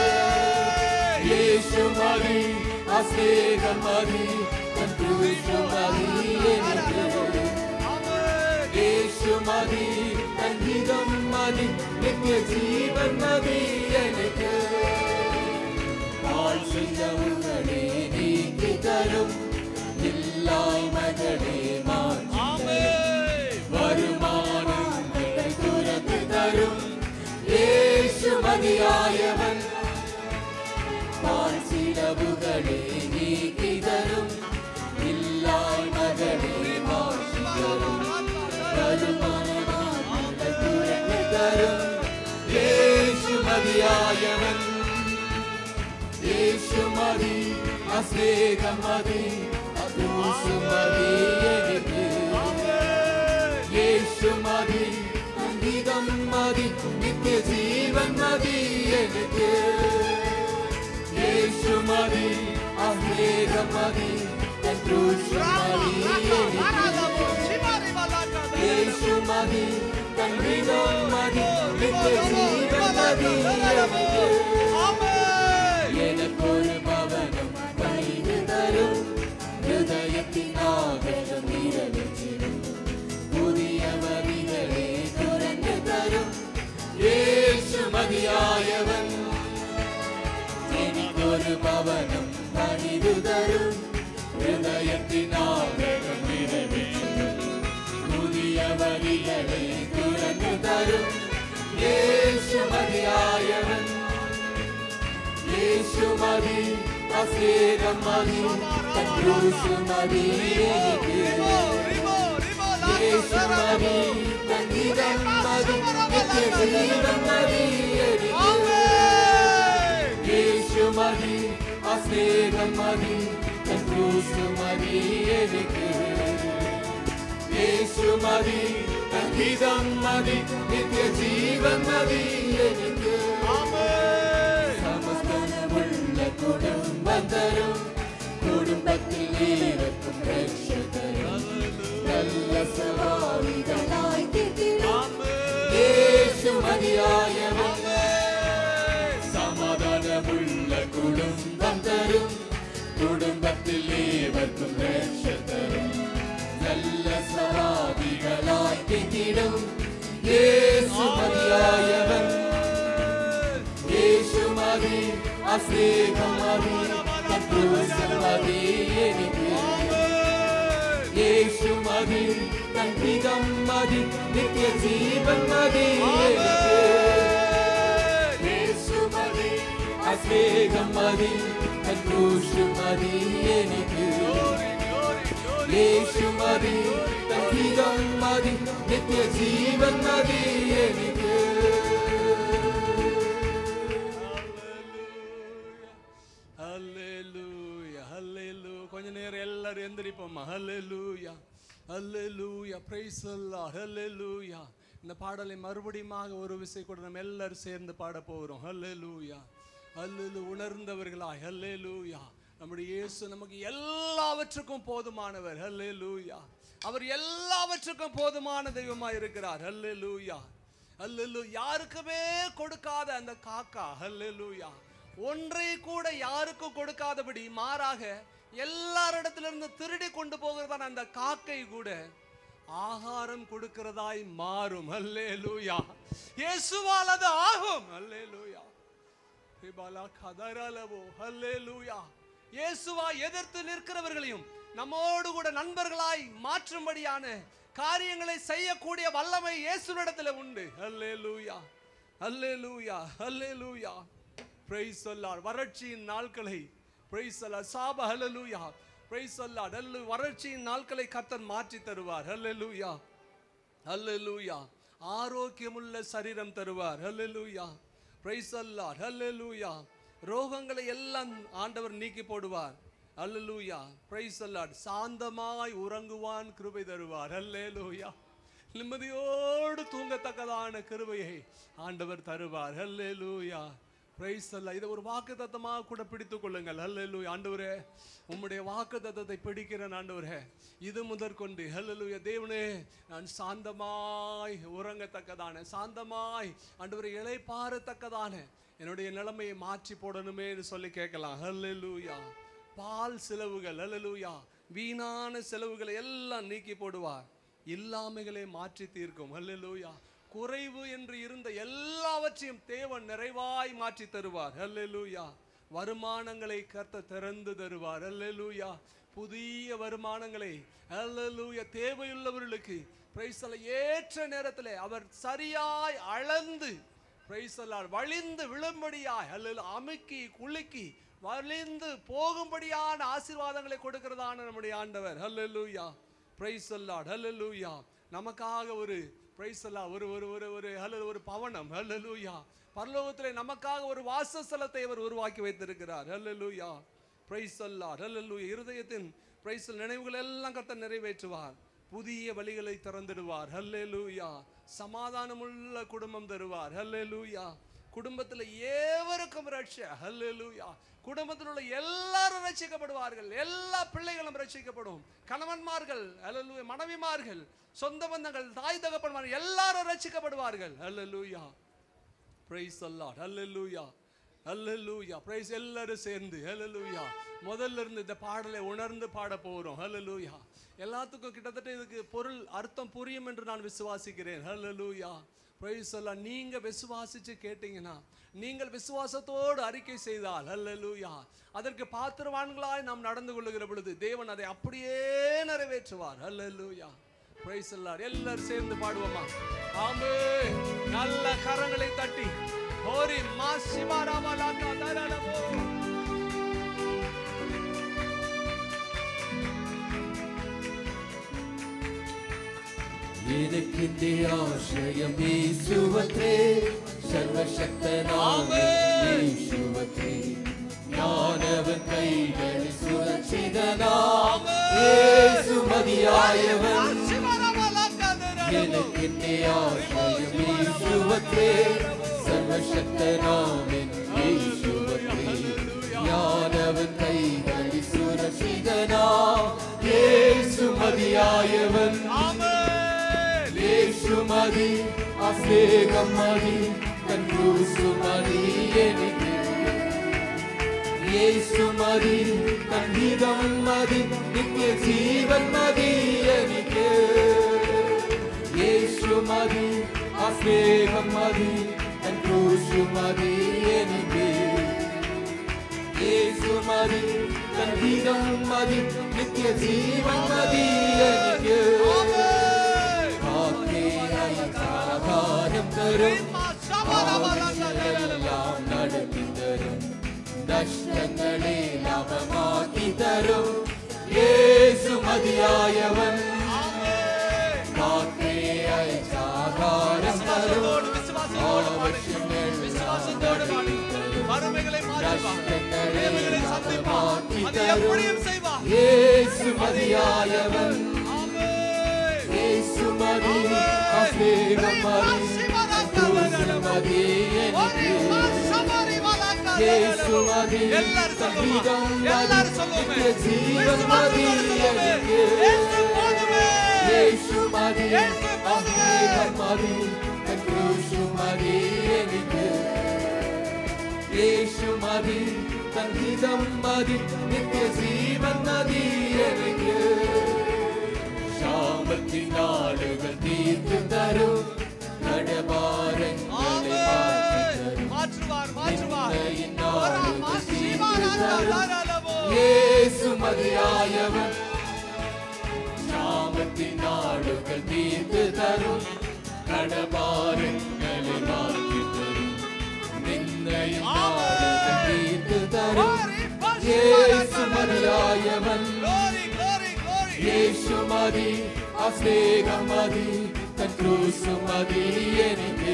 യേശു മതി അസ്നേഹം മതി ക്രൂശും മതി എനിക്ക് യേശു മതി സംഗീതം മതി നിത്യജീവൻ മതി എനിക്ക് ആഴ്ചകളെ നീക്കി തരും ഇല്ലായ്മകളെ മാറ്റി വരുമാനങ്ങളെ തുരത്തി തരും യേശു മതിയായവൻ பால் சிறவுகளே நீக்கி தரும் இல்லாய் மகளே மாற்றி தரும் வருமானமானங்கள் துறந்து தரும் യേശുമതിയായവൻ യേശുമതി അസ്നേഹമതി അദൂസുമതി എനിക്ക് യേശുമതി സംഗീതം മതി നിത്യജീവൻ മതി എനിക്ക് യേശുമതി അസ്നേഹം മതി ക്രൂശുമതി എനിക്ക് യേശുമതി സംഗീതം മതി നിത്യജീവൻ മതി എനിക്ക് எனக்கொரு பவனம் பணிந்து தரும் ஹிருதயத்தின் ஆகட்டும் நிறைவேற்றிடும் புதிய வரிகளே துறந்து தரும் இயேசு மதியாயவன் எனக்கொரு பவனம் பணிந்து தரும் ஹிருதயத்தின் ஆகட்டும் நிறைவேற்றிடும் புதிய வரிகளை துறந்து தரும் இயேசு மதியாயவன் യേശുമതി അസ്നേഹമതി ക്രൂശുമതി എനിക്ക് യേശുമതി സംഗീതം മതി നിത്യജീവൻ മതി എനിക്ക് യേശുമതി അസ്നേഹം മതി ക്രൂശുമതി എനിക്ക് യേശുമതി സംഗീതം മതി നിത്യജീവൻ മതി എനിക്ക് സമസ്തമുള്ള കുടുംബം തരും കുടുംബത്തിൽ നീരക്കും രക്ഷതരും നല്ല സവാമികളായി തീർത്തിടും യേശു മതിയായവൻ സമാധാനമുള്ള കുടുംബം തരും കുടുംബത്തിൽ ഏവർക്കും രക്ഷ തരും നല്ല സവാദികളായി തീർത്തിടും യേശു മതിയായവൻ യേശുമതി അസ്നേഹമതി ക്രൂശമതി എനിക്ക് യേശുമതി സംഗീതം മതി നിത്യജീവൻ മതി എനിക്ക് യേശുമതി അസ്നേഹം മതി ക്രൂശമതി എനിക്ക് യേശുമതി സംഗീതം മതി നിത്യജീവൻ മതി എനിക്ക് ஹல்லேலூயா ஹல்லேலூயா கொஞ்ச நேரம் எல்லாரும் எந்திரிப்போம் ஹல்லேலூயா ஹல்லேலூயா பிரைஸ் அல்லாஹ் ஹல்லேலூயா இந்த பாடலை மறுபடியுமாக ஒரு விசை கூட நம்ம எல்லாரும் சேர்ந்து பாட போகிறோம் ஹல்லேலூயா ஹல்லேலு உணர்ந்தவர்களாய் ஹல்லேலூயா நம்முடைய இயேசு நமக்கு எல்லாவற்றுக்கும் போதுமானவர் ஹல்லேலூயா அவர் எல்லாவற்றுக்கும் போதுமான தெய்வமாய் இருக்கிறார் ஹல்லேலூயா ஹல்லேலூ யாருக்குமே கொடுக்காத அந்த காக்கா ஹல்லேலூயா ஒன்றை கூட யாருக்கும் கொடுக்காதபடி மாறாக எல்லாரிடத்திலிருந்து திருடி கொண்டு போகிறதான அந்த காக்கை கூட ஆகாரம் கொடுக்கிறதாய் மாறும் அல்லேலூயா இயேசுவால் அது ஆகும் அல்லேலூயா ஹிபாலா கதரலவோ அல்லேலூயா இயேசுவா எதிர்த்து நிற்கிறவர்களையும் நம்மோடு கூட நண்பர்களாய் மாற்றும்படியான காரியங்களை செய்யக்கூடிய வல்லமை இயேசுவிடத்தில் உண்டு அல்லேலூயா அல்லேலூயா அல்லேலூயா பிரைஸ் சொல்லார் வறட்சியின் நாட்களை பிரைஸ் சொல்லார் சாப ஹல்லேலூயா பிரைஸ் சொல்லார் அல்லு வறட்சியின் நாட்களை கர்த்தர் மாற்றி தருவார் ஹல்லேலூயா ஹல்லேலூயா ஆரோக்கியமுள்ள சரீரம் தருவார் ஹல்லேலூயா பிரைஸ் அல்லாஹ் ஹல்லேலூயா ரோகங்களை எல்லாம் ஆண்டவர் நீக்கி போடுவார் ஹல்லேலூயா பிரைஸ் அல்லாஹ் சாந்தமாய் உறங்குவான் கிருபை தருவார் ஹல்லேலூயா நிம்மதியோடு தூங்கத்தக்கதான கிருபையை ஆண்டவர் தருவார் ஹல்லேலூயா பிரைஸ் அல்ல இதை ஒரு வாக்கு தத்தமாக கூட பிடித்துக் கொள்ளுங்கள் ஹல்லேலூயா ஆண்டவரே உம்முடைய வாக்கு தத்தத்தை பிடிக்கிறேன் ஆண்டவரே இது முதற்கொண்டு ஹல்லேலூயா தேவனே நான் சாந்தமாய் உறங்கத்தக்கதான சாந்தமாய் ஆண்டவரை இளைப்பாறத்தக்கதான என்னுடைய நிலைமையை மாற்றி போடணுமேன்னு சொல்லி கேட்கலாம் ஹல்லேலூயா பால் செலவுகள் ஹல்லேலூயா வீணான செலவுகளை எல்லாம் நீக்கி போடுவார் இல்லாமைகளை மாற்றி தீர்க்கும் ஹல்லேலூயா குறைவு என்று இருந்த எல்லாவற்றையும் தேவன் நிறைவாய் மாற்றி தருவார் ஹல்லேலூயா வருமானங்களை கர்த்த திறந்து தருவார் ஹல்லேலூயா புதிய வருமானங்களை ஹல்லேலூயா தேவையுள்ளவர்களுக்கு பிரைசல ஏற்ற நேரத்தில் அவர் சரியாய் அளந்து பிரைசலால் வழிந்து விழும்படியாய் அல்லது அமுக்கி குலுக்கி வலிந்து போகும்படியான ஆசீர்வாதங்களை கொடுக்கிறதான நம்முடைய ஆண்டவர் ஹல்லேலூயா பிரைஸ் அல்லாட் ஹல்லேலூயா நமக்காக ஒரு பிரைஸ் அல்லா ஒரு ஒரு ஒரு ஒரு ஹல்ல ஒரு பவனம் ஹல்லேலூயா பரலோகத்திலே நமக்காக ஒரு வாசஸ்தலத்தை அவர் உருவாக்கி வைத்திருக்கிறார் ஹல்லேலூயா பிரைஸ் அல்லாட் ஹல்லேலூயா இருதயத்தின் பிரைஸ் நினைவுகள் எல்லாம் கர்த்தர் நிறைவேற்றுவார் புதிய வழிகளை திறந்திடுவார் ஹல்லேலூயா சமாதானமுள்ள குடும்பம் தருவார் ஹல்லேலூயா குடும்பத்தில் ஏவருக்கும் ரட்ச ஹல்லேலூயா குடும்பத்தில் உள்ள எல்லாரும் ரட்சிக்கப்படுவார்கள் எல்லா பிள்ளைகளும் ரட்சிக்கப்படும் கணவன்மார்கள் ஹல்லேலூயா மனைவிமார்கள் சொந்த பந்தங்கள் தாய் தகப்பன்மார்கள் எல்லாரும் ரட்சிக்கப்படுவார்கள் hallelujah praise the Lord hallelujah hallelujah praise எல்லாரும் சேர்ந்து ஹல்லேலூயா முதல்ல இருந்து இந்த பாடலை உணர்ந்து பாட போறோம் ஹல்லேலூயா எல்லாத்துக்கும் கிட்டத்தட்ட இதுக்கு பொருள் அர்த்தம் புரியும் என்று நான் விசுவாசிக்கிறேன் ஹல்லேலூயா பிரைஸ் எல்லாம் நீங்க விசுவாசிச்சு கேட்டீங்கன்னா நீங்கள் விசுவாசத்தோடு அறிக்கை செய்தால் ஹல்லேலூயா அதற்கு பாத்திரவான்களாய் நாம் நடந்து கொள்ளுகிற பொழுது தேவன் அதை அப்படியே நிறைவேற்றுவார் ஹல்லேலூயா பிரைஸ் எல்லாம் எல்லாரும் சேர்ந்து பாடுவோமா ஆமே நல்ல கரங்களை தட்டி ஹோரி மா சிவாராமா லாக்கா தரலமோ എനിക്കിന്റെ ആശ്രയം യേശുവത്രേ സർവശക്തനാമേ യേശുവത്രേ ഞാനവൻ കൈകളിൽ സുരക്ഷിതനാം യേശു മതിയായവൻ എനിക്കിന്റെ ആശ്രയം യേശുവത്രേ സർവശക്തനാമൻ യേശുവത്രേ ഞാനവൻ കൈകളിൽ സുരക്ഷിതനാം യേശു മതിയായവൻ യേശു മതി അസ്ലേഹം മതി തൻ ക്രൂശു മതി എനിക്ക് യേശു മതി തൻ ഗീതം മതി നിത്യജീവൻ മതി എനിക്ക് യേശു മതി അസ്ലേഹം മതി തൻ ക്രൂശു മതി എനിക്ക് യേശു മതി തൻ ഗീതം മതി നിത്യജീവൻ മതി എനിക്ക് ആഹാരം തരും ആവശ്യമെല്ലാം നടത്തി തരും നഷ്ടങ്ങളെ ലാഭമാക്കി തരും യേശു മതിയായവൻ കാക്കേ അയച്ചാഹാരം തരും வறுமைகளை மாற்றுவார் தேவைகளை சந்திப்பார் அதை எப்படியும் செய்வார் യേശു മതിയായവൻ യേശു മതി അസ്ലേഹം മതി ക്രൂശ് മതി എനിക്ക് യേശു മതി സംഗീതം മതി നിത്യജീവൻ മതി എനിക്ക് യേശു മതി അസ്ലേഹം മതി ക്രൂശ് മതി എനിക്ക് യേശു മതി സംഗീതം മതി നിത്യജീവൻ മതി എനിക്ക് ശാപത്തിൻ നാളുകൾ തീർത്തു തരും കടഭാരങ്ങളെ മാറ്റി തരും மாற்றுவார் மாற்றுவார் നിന്നയിൻ നാളുകൾ തീർത്തു തരും യേശു മതിയായവൻ ശാപത്തിൻ നാളുകൾ തീർത്തു തരും കടഭാരങ്ങളെ മാറ്റി തരും നിന്നയിൻ നാളുകൾ തീർത്തു തരും യേശു മതിയായവൻ Glory, glory, glory. യേശു മതി അസ്ലേഹം മതി തൻ ക്രൂശ് മതി എനിക്ക്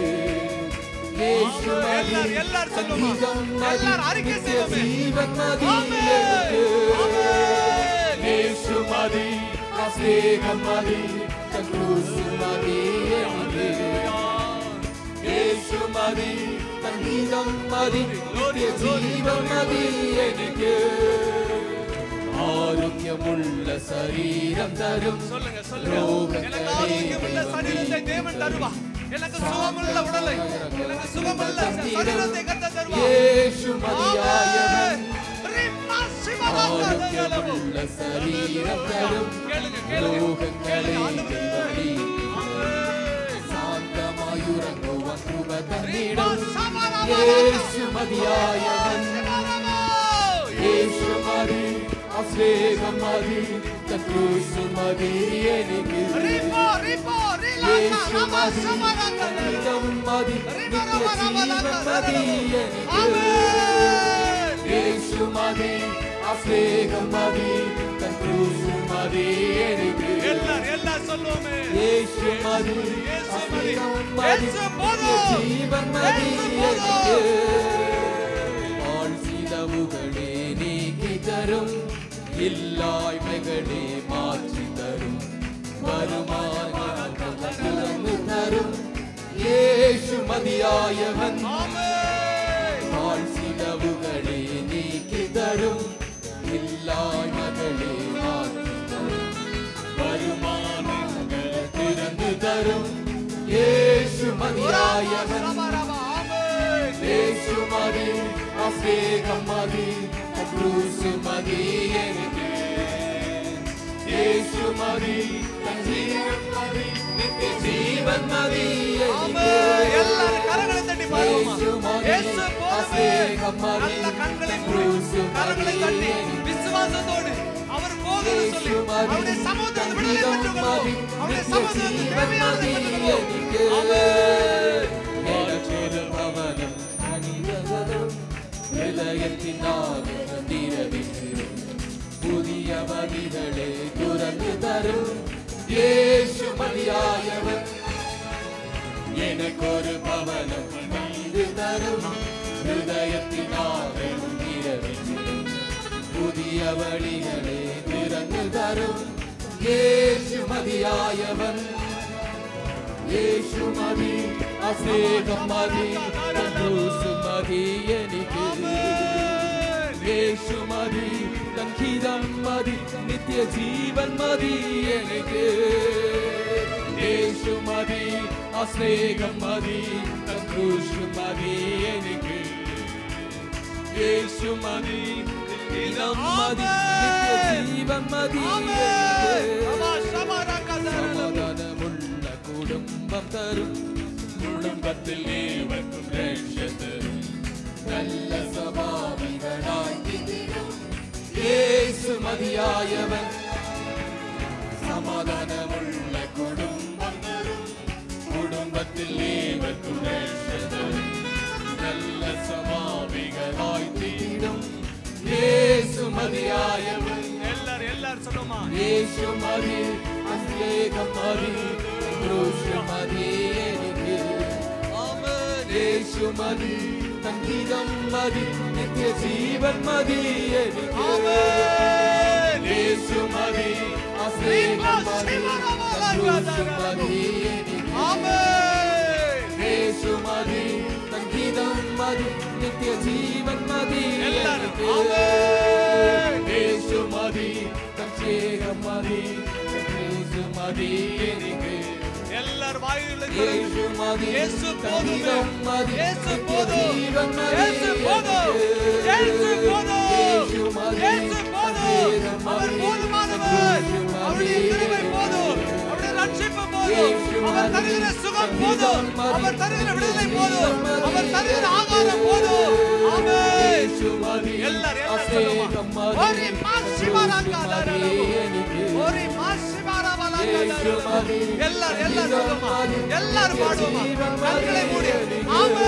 യേശു മതി എല്ലാരും, എല്ലാരും ചൊല്ലുமா? സംഗീതം മതി എല്ലാരും അറിക്കை செய்வோமே. ജീവൻ മതി ആമേൻ. എനിക്ക് ആമേൻ. യേശു മതി അസ്ലേഹം മതി തൻ ക്രൂശ് മതി എനിക്ക് യേശു മതി സംഗീതം മതി ജീവൻ മതി എനിക്ക് ആരോഗ്യമുള്ള ശരീരം തരും சொல்லுங்க சொல்லுங்க எனக்கு ஆரோக்கியமுள்ள சரீரத்தை தேவன் தருவா எனக்கு சுகமுள்ள உடலை எனக்கு சுகமுள்ள சரீரத்தை கத்த தருவா യേശു മതിയായവൻ ரிம்மா சிவராத்திரி ആരോഗ്യമുള്ള ശരീരം തരും கேளுங்க கேளுங்க രോഗങ്ങളെ கேளுங்க ദൈവമേ ஆமென். ശാന്തമായുറങ്ങുവാൻ കൃപ ரிம்மா തന്നിടും சமரமா യേശു മതിയായവൻ சிவராமா യേശു മതി അസ്ലേഹം മതി തൻ ക്രൂശ് മതി എനിക്ക് ரிப்போ ரிப்போ ரிலாமா യേശു ரமா മതി சமரமா സംഗീതം മതി ரிமரமா ரமா നിത്യജീവൻ മതി എനിക്ക് ஆமென் യേശു அசேகம் மதி தன் கிறிஸ்து மதி எனக்கு எல்லார் எல்லார் சொல்லுவோமே இயேசு மதி இயேசு மதி. அசேகம் மதி இயேசு போதும். ஜீவன் மதி இயேசு எனக்கு போதும். வாழ் சிலவுகளே நீக்கி தரும் இல்லாய்மைகளே மாற்றி தரும் வருமானம் திறந்து தரும் இயேசு மதியாயவன் ஆமென் வாழ் சிலவுகளே நீக்கி தரும் இல்லாய்மைகளே மாற்றி தரும் வருமானங்கள் திறந்து தரும் இயேசு மதியாயவன் ஆமென் இயேசு மதி அசேகம் மதி குருசு மதி எனக்கு இயேசு மதி ஜீவன் மதி நித்திய ஜீவன் மதி ஆமென் எல்லாரும் கரங்களை தட்டி பாடுவோமா இயேசு மதி, இயேசு போதுமே அசேகம் மதி, நல்ல கண்களை மூடி கிறிஸ்து கரங்களை மதி. தட்டி விசுவாசத்தோடு அவர் போதும்னு சொல்லி இயேசு மதி, அவருடைய சமூகத்தில் விடுதலை சங்கீதம் பெற்றுக்கொள்வோம் மதி, அவருடைய நித்திய சமூகத்தில் ஜீவன் தேவையானதை மதி பெற்றுக்கொள்வோம் எனக்கு. ஆமென் எனக்கொரு பவனம் அணிந்தவரும் ஹிருதயத்தின் ஆவியம் திரவிக்கிறோம். புதிய வழிகளே துறந்து தரும் இயேசு மதியாயவர் எனக்கொரு பவனம் மீது தரும் ஹிருதயத்தின் ஆவியம் திரவிக்கிறோம். புதிய வழிகளே திறந்து தரும் இயேசு மதியாயவன் യേശു മതി അസേകം മതി ക്രൂസ് മതി എനിക്ക് യേശു മതി സംഗീതം മതി നിത്യജീവൻ മതി എനിക്ക് യേശു മതി അസ്നേഹം മതി ക്രൂശ് മതി എനിക്ക് യേശു മതി സംഗീതം മതി നിത്യജീവൻ മതി എനിക്ക് സമാധാനമുള്ള കുടുംബം തരും കുടുംബത്തിൽ ഏവർക്കും രക്ഷ തരും നല്ല സ്വഭാവികളായി തീരും. യേശു മതിയായവൻ സമാധാനമുള്ള കുടുംബം തരും കുടുംബത്തിൽ ഏവർക്കും രക്ഷ തരും നല്ല സ്വഭാവികളായി തീരും യേശു മതിയായവൻ எல்லாரும் எல்லாரும் சொல்லுமா യേശു മതി അസ്ലേഖം മതി ക്രൂശ് മതി എനിക്ക് യേശു മതി സംഗീതം മതി നിത്യജീവൻ മതി എനിക്ക് യേശു മതി അസ്ലേഖം മതി ക്രൂശ് മതി എനിക്ക് യേശു മതി സംഗീതം മതി നിത്യജീവൻ മതി എല്ലാരും എനിക്ക്. ആമേൻ. യേശു മതി സംശേഷം മതി യേശു മതി എനിക്ക് எல்லாரும் வாயில യേശു മതി இயேசு போதுமே സംഗീതം മതി இயேசு போதும் നിത്യജീവൻ മതി இயேசு போதும் എനിക്ക്. இயேசு போதும் യേശു മതി இயேசு போதும் സംശേഷം அவர் മതി போதுமானவர் യേശു മതി அவருடைய கிருபை போதும் அவருடைய ரட்சிப்பு போதும் இயேசு அவர் மதி, தருகிற சுகம் சங்கீதம் போதும் மதி, அவர் தருகிற விடுதலை ஜீவன் போதும் மதி, அவர் தருகிற ஆகாரம் போதும் ஆமென் യേശു മതി எல்லாரும் எல்லாரும் അസ്ലേഖം சொல்லுமா മതി ஒரு மாசிமாராக்கா ക്രൂശ് മതി എനിക്ക്. ஒரு மாசிமாராவலாக்கா യേശു മതി, எல்லாரும் எல்லாரும் சொல்லுமா மதி, எல்லாரும் பாடுவோமா ஜீவன் மதி, கண்களை மூடி எனக்கு.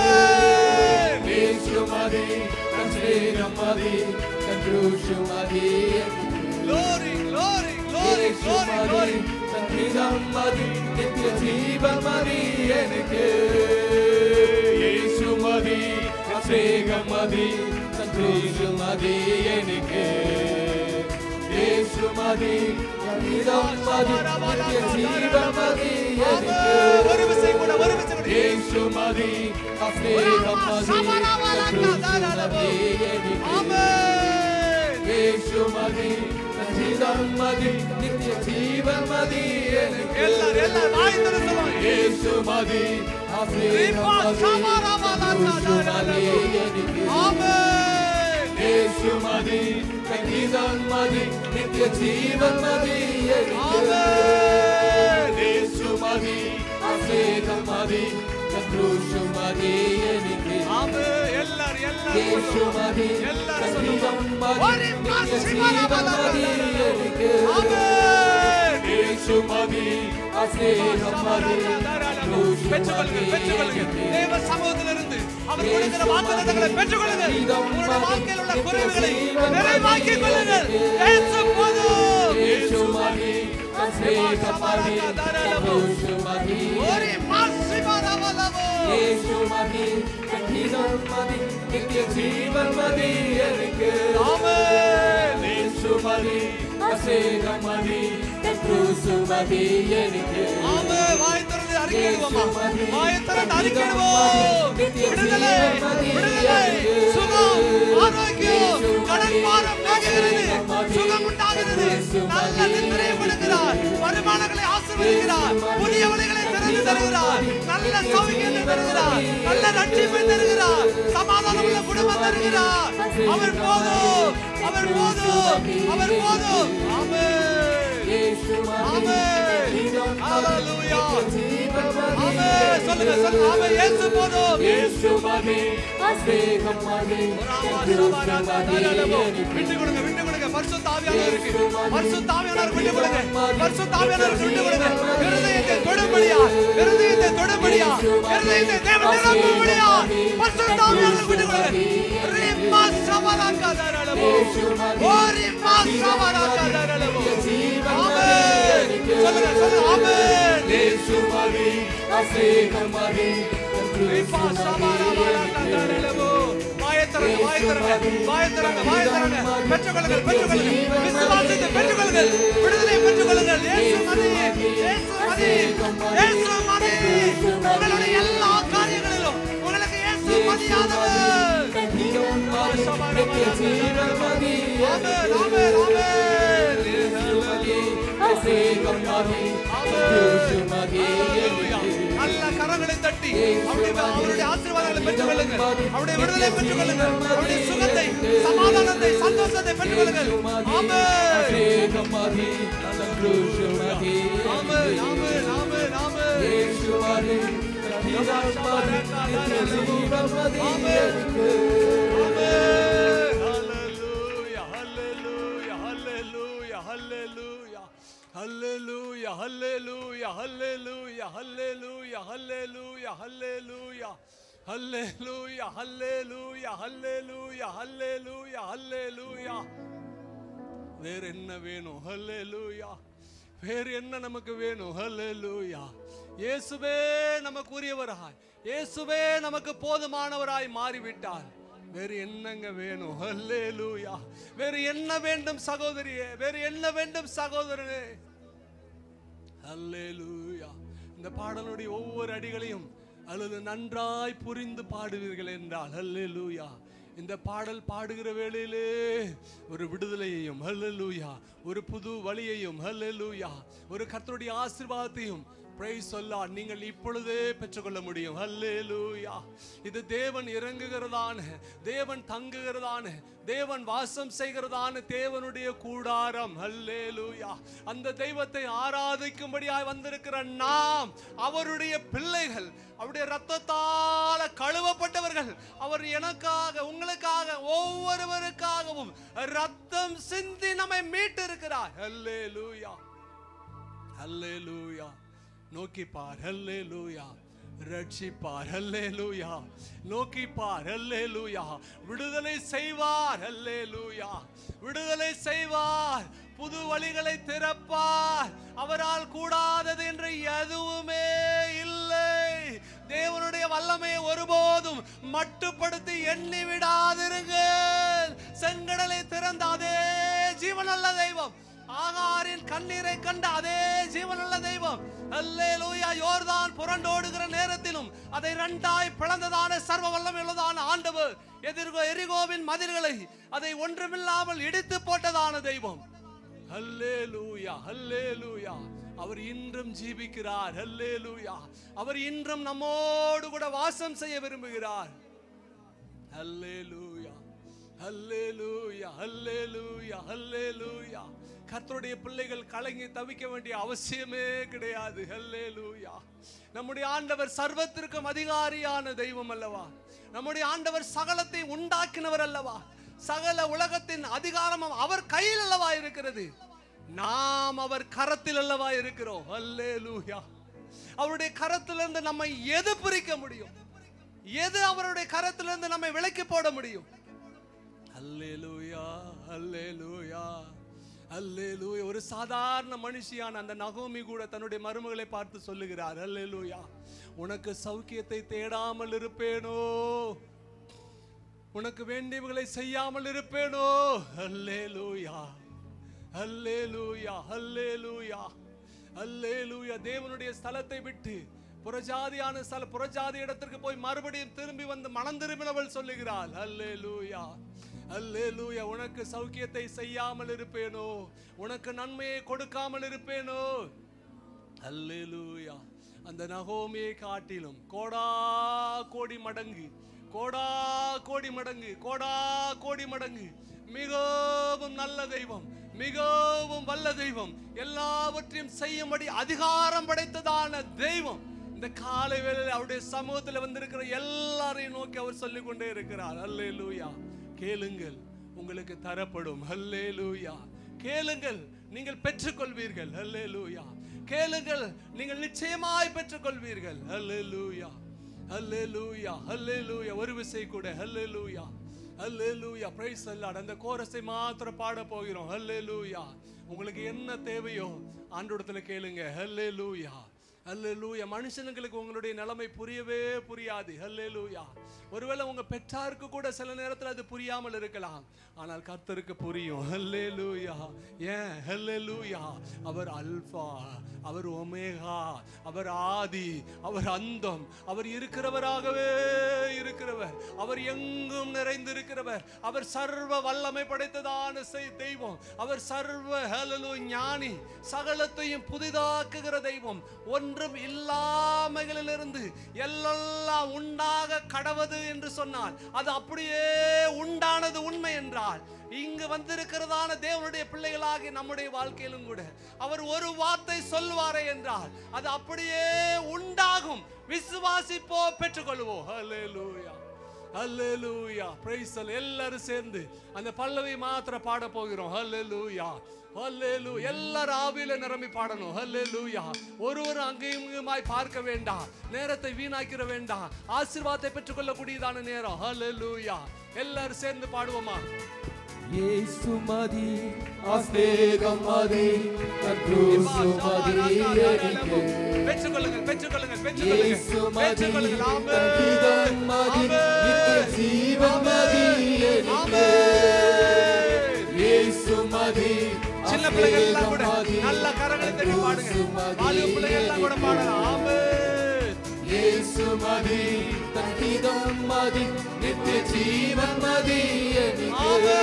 ஆமென் യേശു മതി സ്നേഹം മതി ക്രൂശ് മതി glory glory glory യേശു glory മതി glory സംഗീതം മതി നിത്യജീവൻ മതി എനിക്ക് യേശു മതി സ്നേഹം മതി ക്രൂശ് മതി എനിക്ക് യേശു മതി സംഗീതം മതി നിത്യജീവൻ മതി ஆமென் എനിക്ക് ஒரு விசை கூட ஒரு விசை கூட യേശു മതി സ്നേഹം മതി ക്രൂശ് മതി എനിക്ക് ஆமென் യേശു മതി സംഗീതം മതി നിത്യജീവൻ മതി എനിക്ക് எல்லாரும் எல்லாரும் வாய் திறந்து சொல்லுங்க യേശു മതി സ്നേഹം മതി ക്രൂശ് മതി എനിക്ക് ஆமென் യേശു മതി സംഗീതം മതി നിത്യജീവൻ മതി എനിക്ക് ஆமென் യേശു മതി സ്നേഹം മതി ക്രൂശ് മതി എനിക്ക് ஆமென் எல்லாரும் எல்லாரும் യേശു சொல்லுங்க. മതി எல்லாரும் സംഗീതം சொல்லுங்க. മതി ஒரு നിത്യജീവൻ മതി എനിക്ക് ஆமென் യേശു മതി സ്നേഹം മതി ക്രൂശ് பெற்றுக்கொள்ளுங்க മതി பெற்றுக்கொள்ளுங்க എനിക്ക് தேவ சமூகத்திலிருந்து அவர் கொடுக்கிற வாக்குத்தத்தங்களை பெற்றுக்கொள்ளுங்கள் உங்களுடைய வாழ்க்கையில் உள்ள குறைவுகளை நிறைவாக்கிக் கொள்ளுங்கள் இயேசு போதும் Yeshu Madi, Asveta Madi, Yeshu Madi, ஒரு மாசிமானவளவோ Yeshu Madi, Kingdom Madi, Nitya Jeevan Madi, எனக்கு ஆமென் Yeshu Madi, Asveta Madi, Krusu Madi, எனக்கு ஆமே வாய் திறந்து அறிக்கையிடுவோமா வாய் திறந்து அறிக்கையிடுவோம் விடுதலை விடுதலை சுகம் ஆரோக்கியம் கடன் பாரம் நீங்குகிறது சுகம் உண்டாகிறது நல்ல நித்திரையை கொடுக்கிறார் வருமானங்களை ஆசீர்வதிக்கிறார் புதிய வழிகளை திறந்து தருகிறார் நல்ல சௌகியத்தை தருகிறார் நல்ல ரட்சிப்பை தருகிறார் சமாதானம் உள்ள குடும்பம் தருகிறார் அவர் போதும் அவர் போதும் அவர் போதும் ஆமென் Yeshu Madi, ஆமென் Kingdom ஹalleluya Jeevan Madi, ஆமென் சொல்லுங்க சொல்லுங்க ஆமென் இயேசு போதும் Yeshu Madi, Asveta Madi, Krusu Madi, எனக்கு விட்டு கொடுங்க விட்டு கொடுங்க பரிசுத்த ஆவியானவருக்கு பரிசுத்த ஆவியானவர் விட்டு கொடுங்க பரிசுத்த ஆவியானவருக்கு விட்டு கொடுங்க இருதயத்தை தொடும்படியா இருதயத்தை தொடும்படியா இருதயத்தை தேவன் நிரப்பும்படியா பரிசுத்த ஆவியானவர் விட்டு கொடுங்க ரிம்மா சமராக்கா தாராளமோ ஓ ரிம்மா சமராக்கா தாராளமோ ஆமென் சொல்லுங்க சொல்லுங்க ஆமென் Yeshu Madi, Asveta Madi, ரிம்மா Krusu சமராக்கா தாராளமோ வாயத்திறங்க வாயத்திறங்க வாயத்திறங்க வாயத்திறங்க பெற்றுக்கொள்ளுங்கள் பெற்றுக்கொள்ளுங்கள் விசுவாசத்தை பெற்றுக்கொள்ளுங்கள் விடுதலை பெற்றுக்கொள்ளுங்கள் இயேசு மதி இயேசு மதி இயேசு மதி உங்களுடைய எல்லா காரியங்களிலும் உங்களுக்கு இயேசு மதியானவர் ஆமென் ஆமென் ஆமென் நல்ல கரங்களை தட்டி அவருடைய அவருடைய ஆசீர்வாதங்களை பெற்றுக்கொள்ளுங்கள் அவருடைய விடுதலை பெற்றுக்கொள்ளுங்கள் அவருடைய சுகத்தை சமாதானத்தை சந்தோஷத்தை பெற்றுக்கொள்ளுங்கள் ஆமென் ஆமென் ஆமென் ஆமென் ஆமென் Hallelujah, hallelujah, hallelujah, hallelujah. Hallelujah, hallelujah, hallelujah, hallelujah, hallelujah, hallelujah. Hallelujah, hallelujah, hallelujah, hallelujah, hallelujah. வேற என்ன வேணும் ஹல்லேலூயா வேற என்ன நமக்கு வேணும் ஹல்லேலூயா இயேசுவே நமக்கு உரியவராய் இயேசுவே நமக்கு போதுமானவராய் மாறிவிட்டார் வேறு என்னங்க வேணும் ஹல்லேலூயா வேறு என்ன வேண்டும் சகோதரியே வேறு என்ன வேண்டும் சகோதரனே ஹல்லேலூயா இந்த பாடலுடைய ஒவ்வொரு அடிகளையும் அல்லது நன்றாய் புரிந்து பாடுவீர்கள் என்றால் ஹல்லேலூயா இந்த பாடல் பாடுகிற வேளையிலே ஒரு விடுதலையையும் ஹல்லேலூயா ஒரு புது வழியையும் ஹல்லேலூயா ஒரு கர்த்தருடைய ஆசீர்வாதத்தையும் பிரைஸ் சொல்லா நீங்கள் இப்பொழுதே பெற்றுக்கொள்ள முடியும் ஹல்லேலூயா இது தேவன் இறங்குகிறதான தேவன் தங்குகிறதான தேவன் வாசம் செய்கிறதான தேவனுடைய கூடாரம் ஹல்லேலூயா அந்த தெய்வத்தை ஆராதிக்கும்படியாய் வந்திருக்கிற நாம் அவருடைய பிள்ளைகள் அவருடைய ரத்தத்தால கழுவப்பட்டவர்கள் அவர் எனக்காக உங்களுக்காக ஒவ்வொருவருக்காகவும் ரத்தம் சிந்தி நம்மை மீட்டு இருக்கிறார் ஹல்லேலூயா ஹல்லேலூயா நோக்கி பார் ஹல்லேலூயா ரட்சிப்பார் ஹல்லேலூயா நோக்கி பார் ஹல்லேலூயா விடுதலை செய்வார் ஹல்லேலூயா விடுதலை செய்வார் புது வழிகளை திறப்பார் அவரால் கூடாதது என்று எதுவுமே இல்லை தேவனுடைய வல்லமையை ஒருபோதும் மட்டுப்படுத்தி எண்ணி விடாதிருங்கள் செங்கடலை திறந்த அதே ஜீவனுள்ள தெய்வம் ஆகாரின் கண்ணீரை கண்ட அதே ஜீவனுள்ள தெய்வம் அல்லேலூயா யோர்தான் புரண்டோடுகிற நேரத்திலும் அதை ரெண்டாய் பிளந்ததான சர்வ வல்லமையுள்ளதான ஆண்டவர் எதிர்கோ எரிகோவின் மதில்களை அதை ஒன்றுமில்லாமல் இடித்து போட்டதான தெய்வம் ஹல்லேலூயா ஹல்லேலூயா அவர் இன்றும் ஜீவிக்கிறார் ஹல்லேலூயா அவர் இன்றும் நம்மோடு கூட வாசம் செய்ய விரும்புகிறார் ஹல்லேலூயா ஹல்லேலூயா ஹல்லேலூயா ஹல்லேலூயா கர்த்தருடைய பிள்ளைகள் கலங்கி தவிக்க வேண்டிய அவசியமே கிடையாது ஹல்லேலூயா நம்முடைய ஆண்டவர் சர்வத்திற்கும் அதிகாரியான தெய்வம் அல்லவா நம்முடைய ஆண்டவர் சகலத்தை உண்டாக்கினவர் அல்லவா சகல உலகத்தின் அதிகாரமும் அவர் கையில் அல்லவா இருக்கிறது நாம் அவர் கரத்தில் அல்லவா இருக்கிறோம் ஹல்லேலூயா அவருடைய கரத்திலிருந்து நம்மை எது பிரிக்க முடியும் எது அவருடைய கரத்திலிருந்து நம்மை விலக்கி போட முடியும் அல்லேலூயா அல்லேலூயா அல்லேலூயா ஒரு சாதாரண மனுஷியான அந்த நகோமி கூட தன்னுடைய மருமகளை பார்த்து சொல்லுகிறார் அல்லேலூயா உனக்கு சௌக்கியத்தை தேடாமல் இருப்பேனோ உனக்கு வேண்டியவர்களை செய்யாமல் இருப்பேனோ அல்லேலூயா அல்லேலூயா அல்லேலூயா அல்லேலூயா தேவனுடைய ஸ்தலத்தை விட்டு புறஜாதியான ஸ்தல புறஜாதி இடத்திற்கு போய் மறுபடியும் திரும்பி வந்து மனம் திரும்பினவள் சொல்லுகிறாள் அல்லேலூயா அல்லேலூயா உனக்கு சௌக்கியத்தை செய்யாமல் இருப்பேனோ உனக்கு நன்மையை கொடுக்காமல் இருப்பேனோ அல்லேலூயா அந்த நகோமியை காட்டிலும் கோடா கோடி மடங்கு கோடா கோடி மடங்கு கோடா கோடி மடங்கு மிகவும் நல்ல தெய்வம் மிகவும் வல்ல தெய்வம் எல்லாவற்றையும் செய்யும்படி அதிகாரம் படைத்ததான தெய்வம் இந்த காலை வேளையில் அவருடைய சமூகத்தில் வந்திருக்கிற எல்லாரையும் நோக்கி அவர் சொல்லிக் கொண்டே இருக்கிறார் அல்லேலூயா கேளுங்கள் உங்களுக்கு தரப்படும் அல்லேலூயா கேளுங்கள் நீங்கள் பெற்றுக்கொள்வீர்கள் அல்லேலூயா கேளுங்கள் நீங்கள் நிச்சயமாய் பெற்றுக்கொள்வீர்கள் அல்லேலூயா அல்லேலூயா அல்லேலூயா ஒரு விசை கூட அல்லேலூயா அல்லேலூயா பிரைஸ் அல்லாட் அந்த கோரஸை மாத்திரம் பாட போகிறோம் அல்லேலூயா உங்களுக்கு என்ன தேவையோ ஆண்டோடத்துல கேளுங்க அல்லேலூயா அல்லேலூயா மனுஷனுங்களுக்கு உங்களுடைய நிலைமை புரியவே புரியாது அல்லேலூயா ஒருவேளை உங்க பெற்றாருக்கு கூட சில நேரத்துல அது புரியாமல் இருக்கலாம் ஆனால் கர்த்தருக்கு புரியும் அல்லேலூயா ஏன் அல்லேலூயா அவர் அல்பா அவர் ஒமேகா அவர் ஆதி அவர் அந்தம் அவர் இருக்கிறவராகவே இருக்கிறவர் அவர் எங்கும் நிறைந்திருக்கிறவர் அவர் சர்வ வல்லமை படைத்ததான செய்- தெய்வம் அவர் சர்வ ஹலலு ஞானி சகலத்தையும் புதிதாக்குகிற தெய்வம் ஒன்றும் இல்லாமைகளிலிருந்து எல்லாம் உண்டாக கடவது என்று சொன்னால் அது அப்படியே உண்டானது உண்மை என்றால் இங்கு வந்திருக்கிறதான தேவனுடைய பிள்ளைகளாகி நம்முடைய வாழ்க்கையிலும் கூட அவர் ஒரு வார்த்தை சொல்வாரே என்றால் அது அப்படியே உண்டாகும் விசுவாசிப்போ பெற்றுக்கொள்வோம் ஹalleluya ஹalleluya praise the Lord. எல்லாரும் சேர்ந்து அந்த பல்லவி மாத்திர பாட போகிறோம் ஹalleluya ஹalleluya எல்லாரும் ஆவியில நிரம்பி பாடணும் ஹalleluya ஒருவரும் அங்கேயும் இங்குமாய் பார்க்க வேண்டாம் நேரத்தை வீணாக்கிற வேண்டாம் ஆசீர்வாதத்தை பெற்றுக்கொள்ளக்கூடியதான நேரம் ஹalleluya எல்லாரும் சேர்ந்து பாடுவோமா இயேசு மதி அஸ்தேகம் மதி கர்த்தூசு மதி எனக்கு பெற்றுக்கொள்ளுங்கள் பெற்றுக்கொள்ளுங்கள் இயேசு பெற்றுக்கொள்ளுங்கள் மதி பெற்றுக்கொள்ளுங்கள் கர்த்தீதம் மதி ஆமென். நித்திய ஜீவன் மதி எனக்கு ஆமென். இயேசு மதி சின்ன பிள்ளைகள் எல்லாம் கூட அஸ்தேகம் மதி நல்ல கரங்களை தட்டி பாடுங்க கர்த்தூசு மதி வாலிப பிள்ளைகள் எல்லாம் கூட பாடலாம் ஆமென். இயேசு மதி கர்த்தீதம் மதி நித்திய ஜீவன் மதி எனக்கு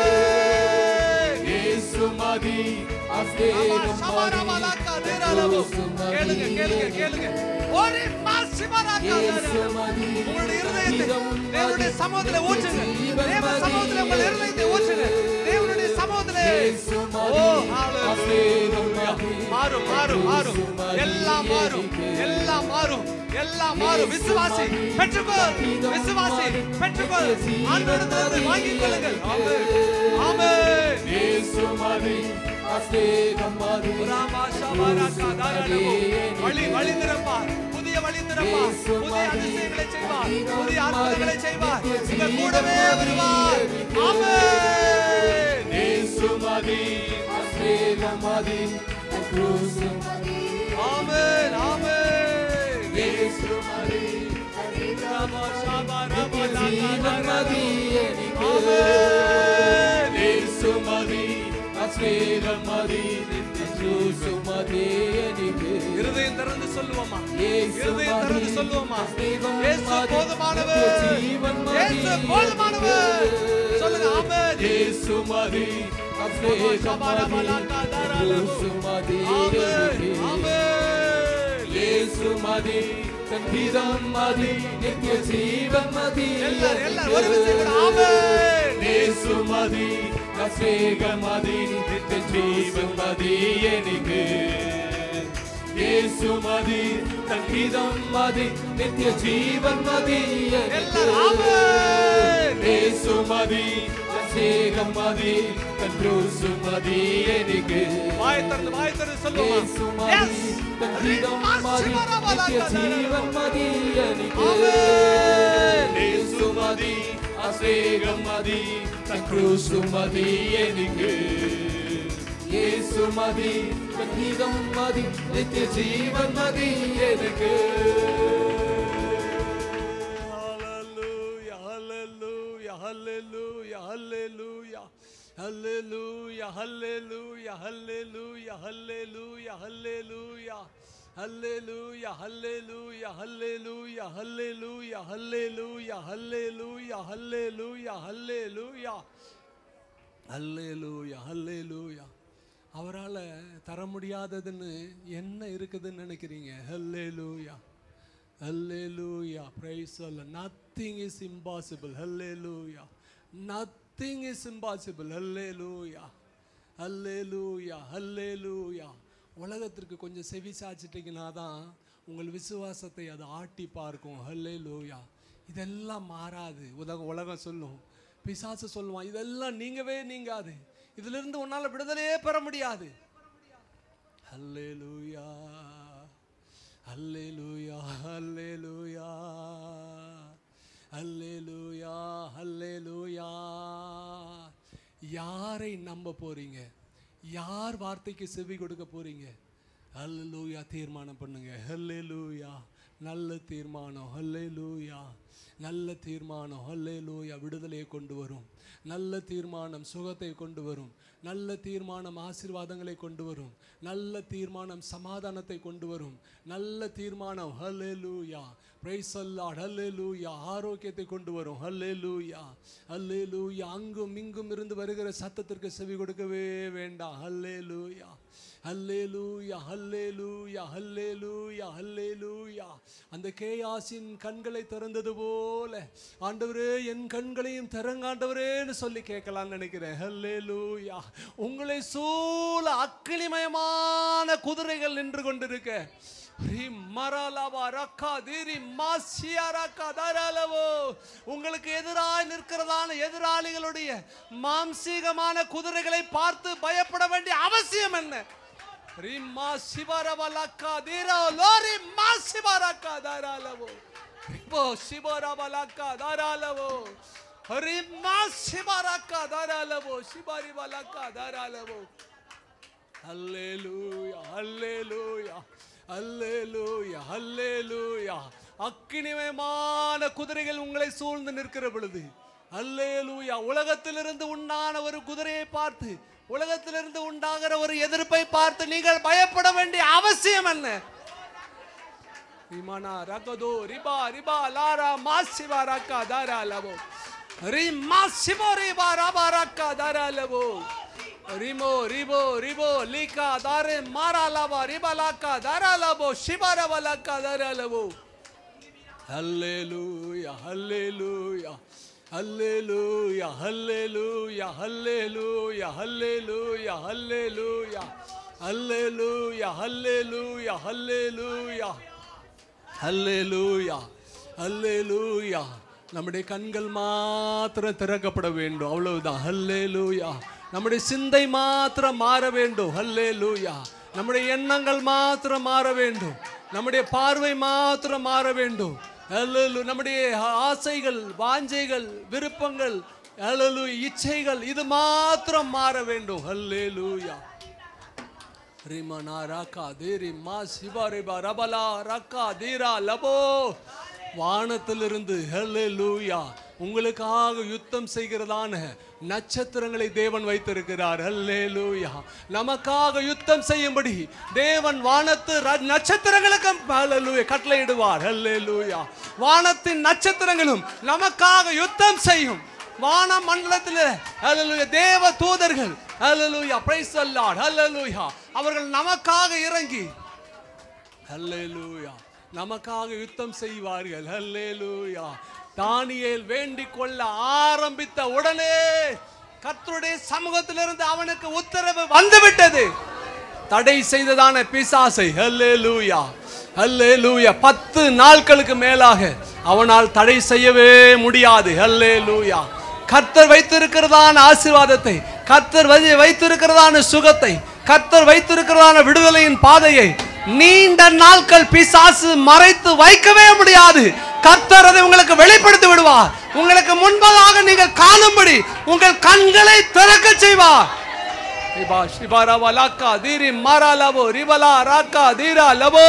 ஆமென். இயேசு மதி ஆமா, அஸ்தேகம் சமரமலாக்கா மதி தேராளவோ. கர்த்தூசு மதி கேளுங்க கேளுங்க கேளுங்க ஒரு மாசிமராக்கா தேராளவோ. உங்களுடைய இருதயத்தை தேவனுடைய சமூகத்தில் ஊற்றுங்க தேவ சமூகத்தில் உங்கள் இருதயத்தை ஊற்றுங்க தேவனுடைய சமூகத்திலே ஓ ஹalleluya மாறும் மாறும் மாறும் எல்லாம் மாறும் எல்லாம் மாறும் எல்லாம் மாறும் விசுவாசி பெற்றுக்கொள் விசுவாசி பெற்றுக்கொள் ஆண்டவரிடமிருந்து வாங்கிக் கொள்ளுங்கள் ஆமென் ஆமென் ராமா ஷபாராக்கா தாராளமோ. வழி வழி திறப்பார் புதிய வழி திறப்பார் புதிய அதிசயங்களை செய்வார் புதிய அற்புதங்களை செய்வார் உங்க கூடவே வருவார் ஆமென் ஆமென் ஆமென் ராமா ஷபாராக்கா தாராளமோ. ஆமென் இருதயம் திறந்து சொல்லுவோமா இருதயம் திறந்து சொல்லுவோமா இயேசு போதுமானவர் இயேசு போதுமானவர் சொல்லுங்க ஆமென் ஷபாராமலாக்கா தாராளமோ. ஆமென் ஆமென் மதி சங்கீதம் மதி நித்திய ஜீவன் மதி எல்லாரும் எல்லாரும் ஒரு விசை கூட ஆமென் இயேசு மதி அசேகம் மதி நித்திய ஜீவன் மதி எனக்கு இயேசு மதி சங்கீதம் மதி நித்திய ஜீவன் மதி எனக்கு எல்லாரும் ஆமென் இயேசு மதி അഭിഷേകം മതി തൻ ക്രൂശു മതി എനിക്ക് வாயை திறந்து வாயை திறந்து சொல்லுவோமா യേശു മതി തൻ ഗീതം മതി നിത്യജീവൻ മതി എനിക്ക് ആമേൻ. യേശു മതി അഭിഷേകം മതി തൻ ക്രൂശു മതി എനിക്ക് യേശു മതി തൻ ഗീതം മതി നിത്യജീവൻ മതി എനിക്ക് Hallelujah, hallelujah, hallelujah, hallelujah, hallelujah, hallelujah, hallelujah, hallelujah, hallelujah, hallelujah, hallelujah, hallelujah, hallelujah, hallelujah, hallelujah, hallelujah. ஹல்லேலூயா ஹல்லேலூயா அவரால் தர முடியாததுன்னு என்ன இருக்குதுன்னு நினைக்கிறீங்க ஹல்லேலூயா ஹல்லேலூயா பிரைஸ் அல்ல nothing is impossible hallelujah nothing is impossible hallelujah hallelujah hallelujah உலகத்திற்கு கொஞ்சம் செவி சாச்சிட்டிங்கன்னா தான் உங்கள் விசுவாசத்தை அது ஆட்டி பார்க்கும் ஹல்லேலூயா இதெல்லாம் மாறாது உலகம் உலகம் சொல்லும் பிசாசு சொல்லுவான் இதெல்லாம் நீங்கவே நீங்காது இதிலிருந்து உன்னால் விடுதலையே பெற முடியாது ஹல்லேலூயா ஹல்லேலூயா ஹல்லேலூயா ஹல்லேலூயா ஹல்லேலூயா யாரை நம்ப போறீங்க யார் வார்த்தைக்கு செவி கொடுக்க போறீங்க ஹல்லேலூயா தீர்மானம் பண்ணுங்க ஹல்லேலூயா நல்ல தீர்மானம் ஹல்லேலூயா நல்ல தீர்மானம் ஹல்லேலூயா விடுதலையை கொண்டு வரும் நல்ல தீர்மானம் சுகத்தை கொண்டு வரும் நல்ல தீர்மானம் ஆசீர்வாதங்களை கொண்டு வரும் நல்ல தீர்மானம் சமாதானத்தை கொண்டு வரும் நல்ல தீர்மானம் ஹல்லேலூயா பிரைஸ் அல்லாட் ஹல்லேலூயா ஆரோக்கியத்தை கொண்டு வரும் ஹல்லேலூயா ஹல்லேலூயா அங்கும் இங்கும் இருந்து வருகிற சத்தத்திற்கு செவி கொடுக்கவே வேண்டாம் ஹல்லேலூயா ஹல்லேலூயா ஹல்லேலூயா ஹல்லேலூயா ஹல்லேலூயா அந்த கேயாசின் கண்களை திறந்தது போல ஆண்டவரே என் கண்களையும் திறங்காண்டவரேன்னு சொல்லி கேட்கலாம்னு நினைக்கிறேன் ஹல்லேலூயா உங்களை சூழ அக்கிளிமயமான குதிரைகள் நின்று கொண்டிருக்க ரி மரலவா ரக்கா திரி மாசியா ரக்கா தரலவோ உங்களுக்கு எதிராய் நிற்கிறதான எதிராளிகளுடைய மாம்சீகமான குதிரைகளை பார்த்து பயப்பட வேண்டிய அவசியம் என்ன ரிம்மா சிவரவலக்கா தீரோ லோரி மா சிவரக்கா தாராளவோ ரிபோ சிவரவலக்கா தாராளவோ ரிம்மா சிவரக்கா தாராளவோ சிவரிவலக்கா தாராளவோ அல்லேலூயா அல்லேலூயா அல்லேலூயா அல்லேலூயா அக்கினிமயமான குதிரைகள் உங்களை சூழ்ந்து நிற்கிற பொழுது அல்லேலூயா உலகத்திலிருந்து உண்டான ஒரு குதிரையை பார்த்து உலகத்திலிருந்து உண்டாகிற ஒரு எதிர்ப்பை பார்த்து நீங்கள் பயப்பட வேண்டிய அவசியம் என்ன ரிமானா ரகதோ ரிபா ரிபா லாரா மாசிவா ரக்கா தாரா லவோ ரிமா சிவோ ரிபா ரபா ரக்கா தாரா லவோ ரிமோ ரிபோ ரிபோ லீகா தாரே மாரா லவா ரிபா லாக்கா தாரா லவோ சிவா ரவா லாக்கா தாரா லவோ hallelujah hallelujah hallelujah hallelujah hallelujah hallelujah hallelujah hallelujah hallelujah hallelujah hallelujah hallelujah நம்முடைய கண்கள் மாத்திரம் திறக்கப்பட வேண்டும் அவ்வளவுதான் ஹல்லேலூயா நம்முடைய சிந்தை மாத்திரம் மாற வேண்டும் ஹல்லேலூயா நம்முடைய எண்ணங்கள் மாத்திரம் மாற வேண்டும் நம்முடைய பார்வை மாத்திரம் மாற வேண்டும் ஹல்லேலூ நம்முடைய ஆசைகள் வாஞ்சைகள் விருப்பங்கள் ஹல்லேலூ இச்சைகள் இது மாத்திரம் மாற வேண்டும் ஹல்லேலூயா ரிமனா ராக்கா தீரி மா சிவா ரிபா ரபலா ரக்கா தீரா லபோ வானத்திலிருந்து ஹல்லே லூயா உங்களுக்காக யுத்தம் செய்கிறதான நட்சத்திரங்களை தேவன் வைத்திருக்கிறார் ஹல்லே லூயா நமக்காக யுத்தம் செய்யும்படி தேவன் வானத்து ர- நட்சத்திரங்களுக்கு ஹல்லேலூயா கட்டளையிடுவார் ஹல்லே லூயா வானத்தின் நட்சத்திரங்களும் நமக்காக யுத்தம் செய்யும் வான மண்டலத்தில் ஹalleluya தேவ தூதர்கள் ஹalleluya praise the lord ஹalleluya அவர்கள் நமக்காக இறங்கி ஹalleluya நமக்காக யுத்தம் செய்வார்கள் ஹalleluya தானியேல் வேண்டிக் கொள்ள ஆரம்பித்த உடனே கர்த்தருடைய சமூகத்திலிருந்து அவனுக்கு உத்தரவு வந்துவிட்டது தடை செய்ததான பிசாசை ஹல்லேலூயா ஹல்லேலூயா பத்து நாட்களுக்கு மேலாக அவனால் தடை செய்யவே முடியாது ஹல்லேலூயா கர்த்தர் வைத்திருக்கிறதான ஆசீர்வாதத்தை கர்த்தர் வை- வைத்திருக்கிறதான சுகத்தை கர்த்தர் வைத்திருக்கிறதான விடுதலையின் பாதையை நீண்ட நாட்கள் பிசாசு மறைத்து வைக்கவே முடியாது கர்த்தர் அதை உங்களுக்கு வெளிப்படுத்தி விடுவார் உங்களுக்கு முன்பதாக நீங்கள் காணும்படி உங்கள் கண்களை திறக்க செய்வார் ரிபா ஷிபா ரவா லாக்கா தீரி மாரா லபோ ரிபலா ராக்கா தீரா லபோ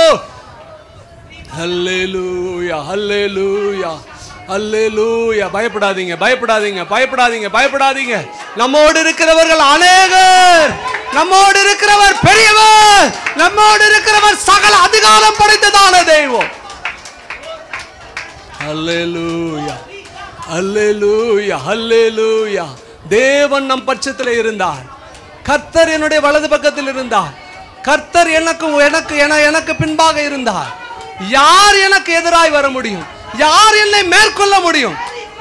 ஹல்லேலூயா ஹல்லேலூயா ஹல்லேலூயா பயப்படாதீங்க பயப்படாதீங்க பயப்படாதீங்க பயப்படாதீங்க நம்மோடு இருக்கிறவர்கள் அநேகர் நம்மோடு இருக்கிறவர் பெரியவர் நம்மோடு இருக்கிறவர் சகல அதிகாரம் படைத்ததான தெய்வம் ஹல்லேலூயா ஹல்லேலூயா ஹல்லேலூயா தேவன் நம் பட்சத்தில் இருந்தார் கர்த்தர் என்னுடைய வலது பக்கத்தில் இருந்தார் கர்த்தர் எனக்கு எனக்கு என எனக்கு பின்பாக இருந்தார் யார் எனக்கு எதிராய் வர முடியும் யார் என்னை மேற்கொள்ள முடியும்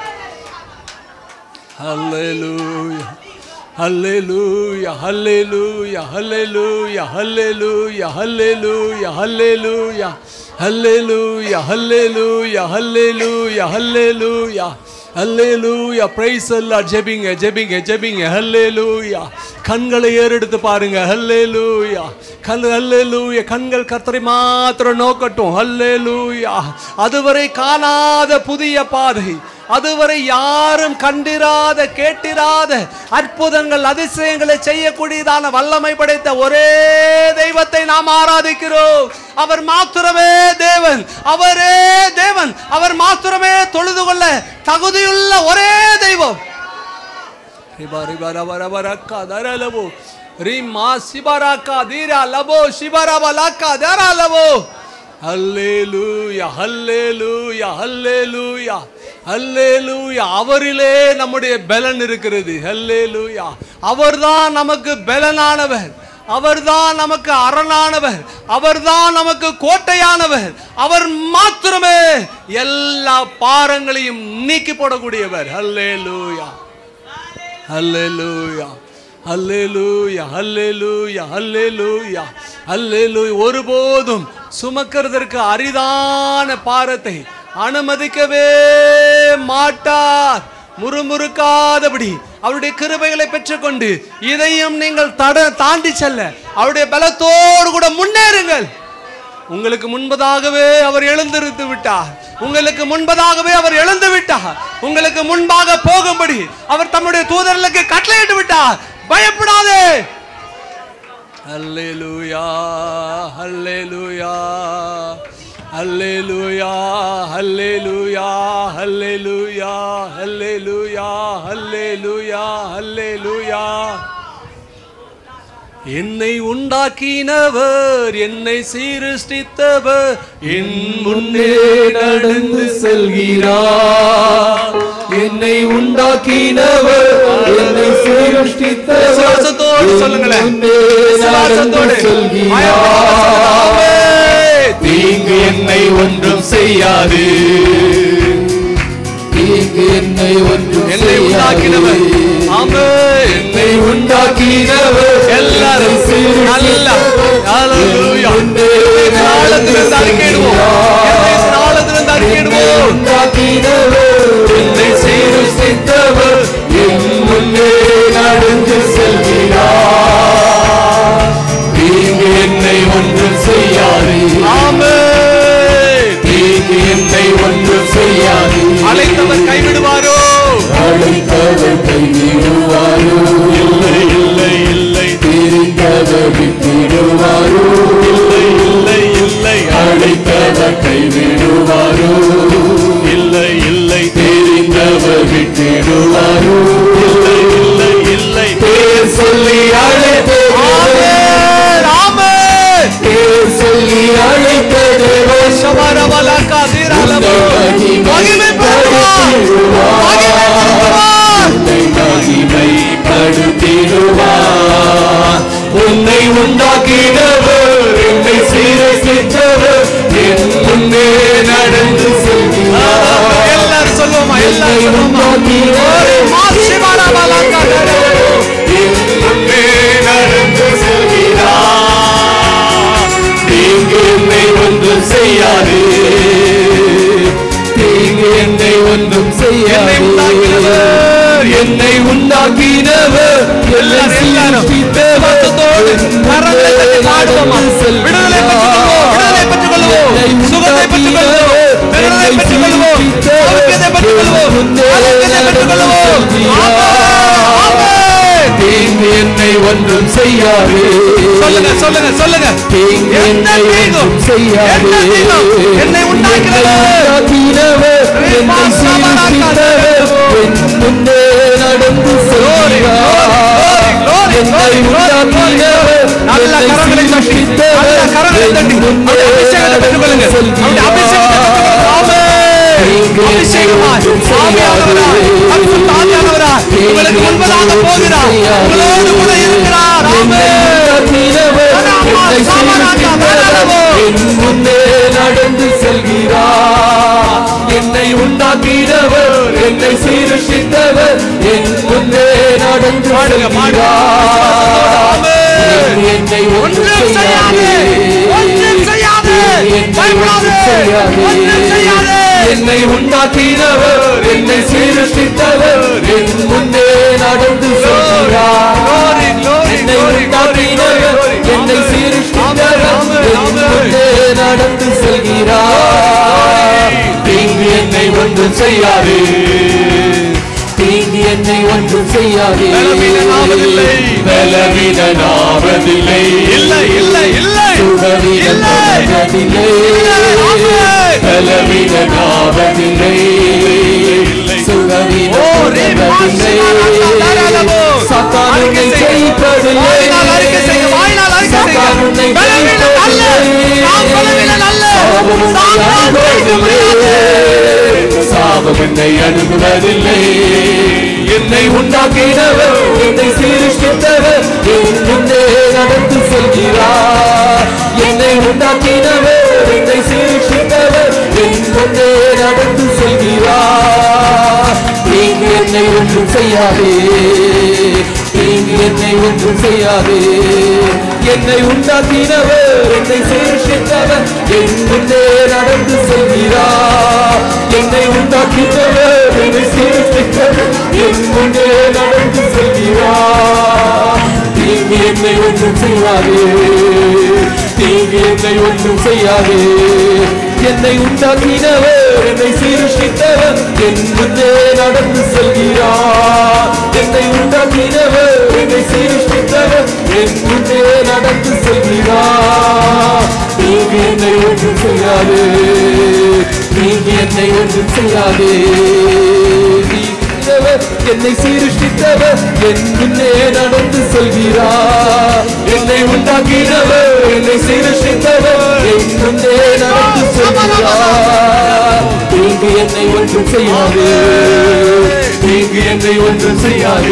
ஹல்லேலூயா hallelujah hallelujah hallelujah hallelujah hallelujah hallelujah hallelujah hallelujah hallelujah hallelujah hallelujah price எல்லாம் ஜெபிங்க ஜெபிங்க ஜெபிங்க ஹல்லேலூயா கண்களை ஏறெடுத்து பாருங்க ஹல்லேலூயா கல் ஹல்லேலூயா கண்கள் கர்த்தரை மாத்திரம் நோக்கட்டும் ஹல்லேலூயா அதுவரை காணாத புதிய பாதை அதுவரை யாரும் கண்டிராத கேட்டிராத அற்புதங்கள் அதிசயங்களை செய்யக்கூடியதான வல்லமை படைத்த ஒரே தெய்வத்தை நாம் ஆராதிக்கிறோம் அவர் மாத்திரமே தேவன் அவரே தேவன் அவர் மாத்திரமே தொழுது கொள்ள தகுதியுள்ள ஒரே தெய்வம் ரிபா ரிபா ரபா ரபா ரக்கா தரலபோ ரிமா சிபராக்கா தீரா லபோ சிபரபா லாக்கா தரா லபோ ஹல்லேலூயா ஹல்லேலூயா ஹல்லேலூயா ஹல்லேலூயா அவரிலே நம்முடைய பலன் இருக்கிறது ஹல்லேலூயா அவர்தான் நமக்கு பலனானவர் அவர்தான் நமக்கு அரணானவர் அவர்தான் நமக்கு கோட்டையானவர் அவர் மாத்திரமே எல்லா பாரங்களையும் நீக்கி போடக்கூடியவர் ஹல்லேலூயா ஹல்லேலூயா ஹல்லேலூயா ஹல்லேலூயா ஹல்லேலூயா ஹல்லேலூயா ஒருபோதும் சுமக்கிறதற்கு அரிதான பாரத்தை அனுமதிக்கவே மாட்டார் முறுமுறுக்காதபடி அவருடைய கிருபைகளை பெற்றுக்கொண்டு இதையும் நீங்கள் தட தாண்டி செல்ல அவருடைய பலத்தோடு கூட முன்னேறுங்கள் உங்களுக்கு முன்பதாகவே அவர் எழுந்திருந்து விட்டார் உங்களுக்கு முன்பதாகவே அவர் எழுந்து விட்டார் உங்களுக்கு முன்பாக போகும்படி அவர் தம்முடைய தூதர்களுக்கு கட்டளையிட்டு விட்டார் பயப்படாதே அல்லேலூயா அல்லேலூயா அல்லேலூயா அல்லேலூயா அல்லேலூயா அல்லேலூயா அல்லேலூயா அல்லேலூயா என்னை உண்டாக்கினவர் என்னை சீருஷ்டித்தவர் என் முன்னே நடந்து செல்கிறார் என்னை உண்டாக்கினவர் என்னை சிருஷ்டித்தவர் விசுவாசத்தோடு சொல்லுங்களேன் முன்னே விசுவாசத்தோடு நடந்து செல்கிறார். ஆமென். தீங்கு என்னை ஒன்றும் செய்யாது தீங்கு என்னை ஒன்றும் என்னை உண்டாக்கினவர் செய்யாது. ஆமென். என்னை உண்டாக்கினவர் எல்லாரும் நல்லா ஹalleluya நாளத்திலிருந்து அறிக்கையிடுவோம் நாளத்திலிருந்து அறிக்கையிடுவோம் உண்டாக்கினவர் என்னை சீருஷ்டித்தவர் என் முன்னே நடந்து செல்கிறார் தீங்கு என்னை ஒன்றும் செய்யாது ஆமென் தீங்கு என்னை ஒன்றும் செய்யாது அழைத்தவர் கைவிடுவாரோ அழைத்தவர் கைவிடுவாரோ இல்லை இல்லை இல்லை தெரிந்தவர் விட்டிடுவாரோ இல்லை இல்லை இல்லை அழைத்தவர் கைவிடுவாரோ இல்லை இல்லை தெரிந்தவர் விட்டிடுவாரோ உண்டாக்கினவர் என்னை சிருஷ்டித்தவர் கரங்களை தட்டி பாடுவோமா? விடுதலை பெற்றுக்கொள்வோம், விடுதலை பெற்றுக்கொள்வோம், சுகத்தை பெற்றுக்கொள்வோம், விடுதலை பெற்றுக்கொள்வோம், சௌக்கியத்தை பெற்றுக்கொள்வோம், ஆரோக்கியத்தை பெற்றுக்கொள்வோம். ஆமென், ஆமென். தீங்கு என்னை ஒன்றும் செய்யாது சொல்லுங்க சொல்லுங்க சொல்லுங்க தீங்கு எந்த என்னை தீங்கும் ஒன்றும் செய்யாது எந்த தீங்கும் என்னை உண்டாக்கினவர் உண்டாக்கினவர் என்னை சிருஷ்டித்தவர் என் முன்னே நடந்து செல்கிறார் glory, என்னை glory, உண்டாக்கினவர் நல்ல என்னை கரங்களை தட்டி, சிருஷ்டித்தவர் நல்ல கரங்களை தட்டி, என் முன்னே அவருடைய அபிஷேகத்தை பெற்றுக்கொள்ளுங்க. நடந்து அவருடைய அபிஷேகத்தை பெற்றுக்கொள்ளுங்க. ஆமென். தீங்கு என்னை அபிஷேகமாய், ஒன்றும் ஆவியானவராய், செய்யாது. பரிசுத்த ஆவியானவராய், உங்களுக்கு முன்பதாக போகிறார் உங்களோடு கூட இருக்கிறார் ஆமென். நடந்து செல்கிறார் என்னை உண்டாக்கினவர் என்னை சீரஷித்தவர் என் முன்னே நடந்து பாடுங்க, பாடுங்க. செல்கிறார் ஆமென். என்னை ஒன்றும் ஒன்றும் செய்யாது ஒன்றும் செய்யாது பயப்படாதே ஒன்றும் செய்யாது என்னை உண்டாக்கினவர் என்னை சீரஷித்தவர் என் முன்னே நடந்து செல்கிறார் Glory, glory, என்னை glory, glory, உண்டாக்கினவர் glory. என்னை ஆமென். சீரஷித்தவர் ஆமென், என் ஆமென். முன்னே நடந்து செல்கிறார் தீங்கு என்னை ஒன்றும் செய்யாது தீங்கு என்னை ஒன்றும் செய்யாது பலவீனனாவதில்லை. பலவீனனாவதில்லை இல்லை இல்லை இல்லை சுகவீனனாவதில்லை ஆமென். பலவீனனாவதில்லை சுகவீனனாவதில்லை சாத்தான் உன்னை ஜெயிப்பதில்லை வாயினால் அறிக்கை செய்ய, வாயினால் அறிக்கை செய்ய. சாத்தான் உன்னை பலவீனம் அல்ல. நாம் பலவீனம் அல்ல. சாத்தான் ஜெயிக்க முடியாது. சாபம் என்னை அணுகுவதில்லை என்னை உண்டாக்கினவர் என்னை சீரிஷ்டித்தவர் என் முன்னே நடந்து செல்கிறார் என்னை உண்டாக்கினவர் என்னை சீரிஷ்டித்தவர் என் முன்னே நடந்து செல்கிறார் தீங்கு என்னை ஒன்றும் செய்யாதே தீங்கு என்னை ஒன்றும் செய்யாதே என்னை உண்டாக்கினவர் என்னை சீரிஷ்டித்தவர் என் முன்னே நடந்து செல்கிறார் என்னை உண்டாக்கினவர் என்னை சீரிஷ்டித்தவர் என் முன்னே நடந்து செல்கிறார் தீங்கு என்னை ஒன்றும் செய்யாதே தீங்கு என்னை ஒன்றும் செய்யாதே என்னை உண்டாக்கினவர் என்னை சீருஷ்டித்தவர் என் முன்னே நடந்து செல்கிறார் என்னை உண்டாக்கினவர் என்னை சீருஷ்டித்தவர் என் முன்னே நடந்து செல்கிறார் தீங்கு என்னை ஒன்றும் செய்யாதே தீங்கு என்னை ஒன்றும் செய்யாதே நீக்கினவர், என்னை சீருஷ்டித்தவர் என் முன்னே நடந்து செல்கிறார் என்னை உண்டாக்கினவர் என்னை சீருஷ்டித்தவர் என் முன்னே நடந்து செல்கிறார் தீங்கு என்னை ஒன்றும் செய்யாது தீங்கு என்னை ஒன்றும் செய்யாது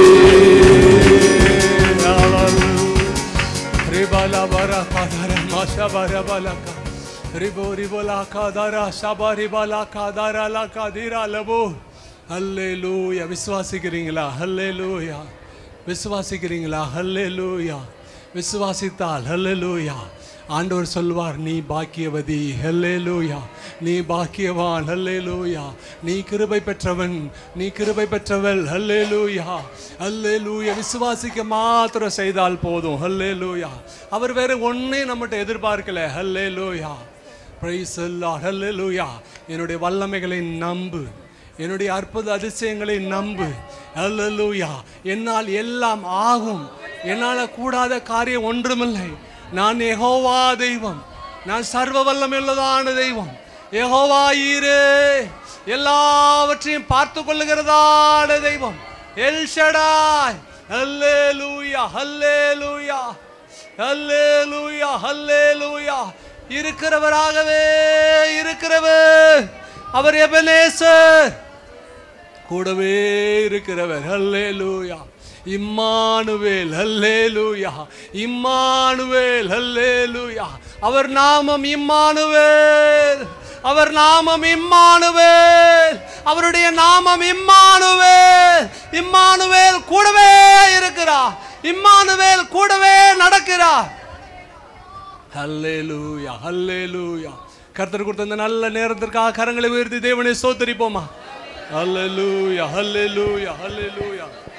Ribala bara kadara masha bara balaka. Ribo ribola kadara shaba ribala kadara la kadira labo. ஹல்லேலூயா விசுவாசிக்கிறீங்களா ஹல்லேலூயா விசுவாசிக்கிறீங்களா ஹல்லேலூயா விசுவாசித்தால் ஹல்லேலூயா ஆண்டவர் சொல்வார் நீ பாக்கியவதி ஹல்லேலூயா நீ பாக்கியவான் ஹல்லேலூயா நீ கிருபை பெற்றவன் நீ கிருபை பெற்றவள் ஹல்லேலூயா ஹல்லேலூயா விசுவாசிக்க மாத்திரம் செய்தால் போதும் ஹல்லேலூயா அவர் வேற ஒண்ணே நம்மகிட்ட எதிர்பார்க்கல ஹல்லேலூயா பிரைஸ் ஹல்லேலூயா என்னுடைய வல்லமைகளை நம்பு என்னுடைய அற்புத அதிசயங்களை நம்பு அல்லேலூயா என்னால் எல்லாம் ஆகும் என்னால் கூடாத காரியம் ஒன்றுமில்லை நான் யெகோவா தெய்வம் நான் சர்வ வல்லமையுள்ளதான தெய்வம் யெகோவா ஈரே எல்லாவற்றையும் பார்த்து கொள்ளுகிறதான தெய்வம் எல் ஷடாய் ஹல்லேலூயா ஹல்லேலூயா ஹல்லேலூயா ஹல்லேலூயா இருக்கிறவராகவே இருக்கிறவர் அவர் எபனேசர் கூடவே இருக்கிறவர் ஹல்லேலூயா இம்மானுவேல் ஹல்லேலூயா இம்மானுவேல் ஹல்லேலூயா அவர் நாமம் இம்மானுவேல் அவர் நாமம் இம்மானுவேல் அவருடைய நாமம் இம்மானுவேல் இம்மானுவேல் கூடவே இருக்கிறார் இம்மானுவேல் கூடவே நடக்கிறார் ஹல்லேலூயா ஹல்லேலூயா கர்த்தர் கொடுத்த இந்த நல்ல நேரத்திற்காக கரங்களை உயர்த்தி தேவனை சோத்தரிப்போமா ஹல்லேலூயா ஹல்லேலூயா ஹல்லேலூயா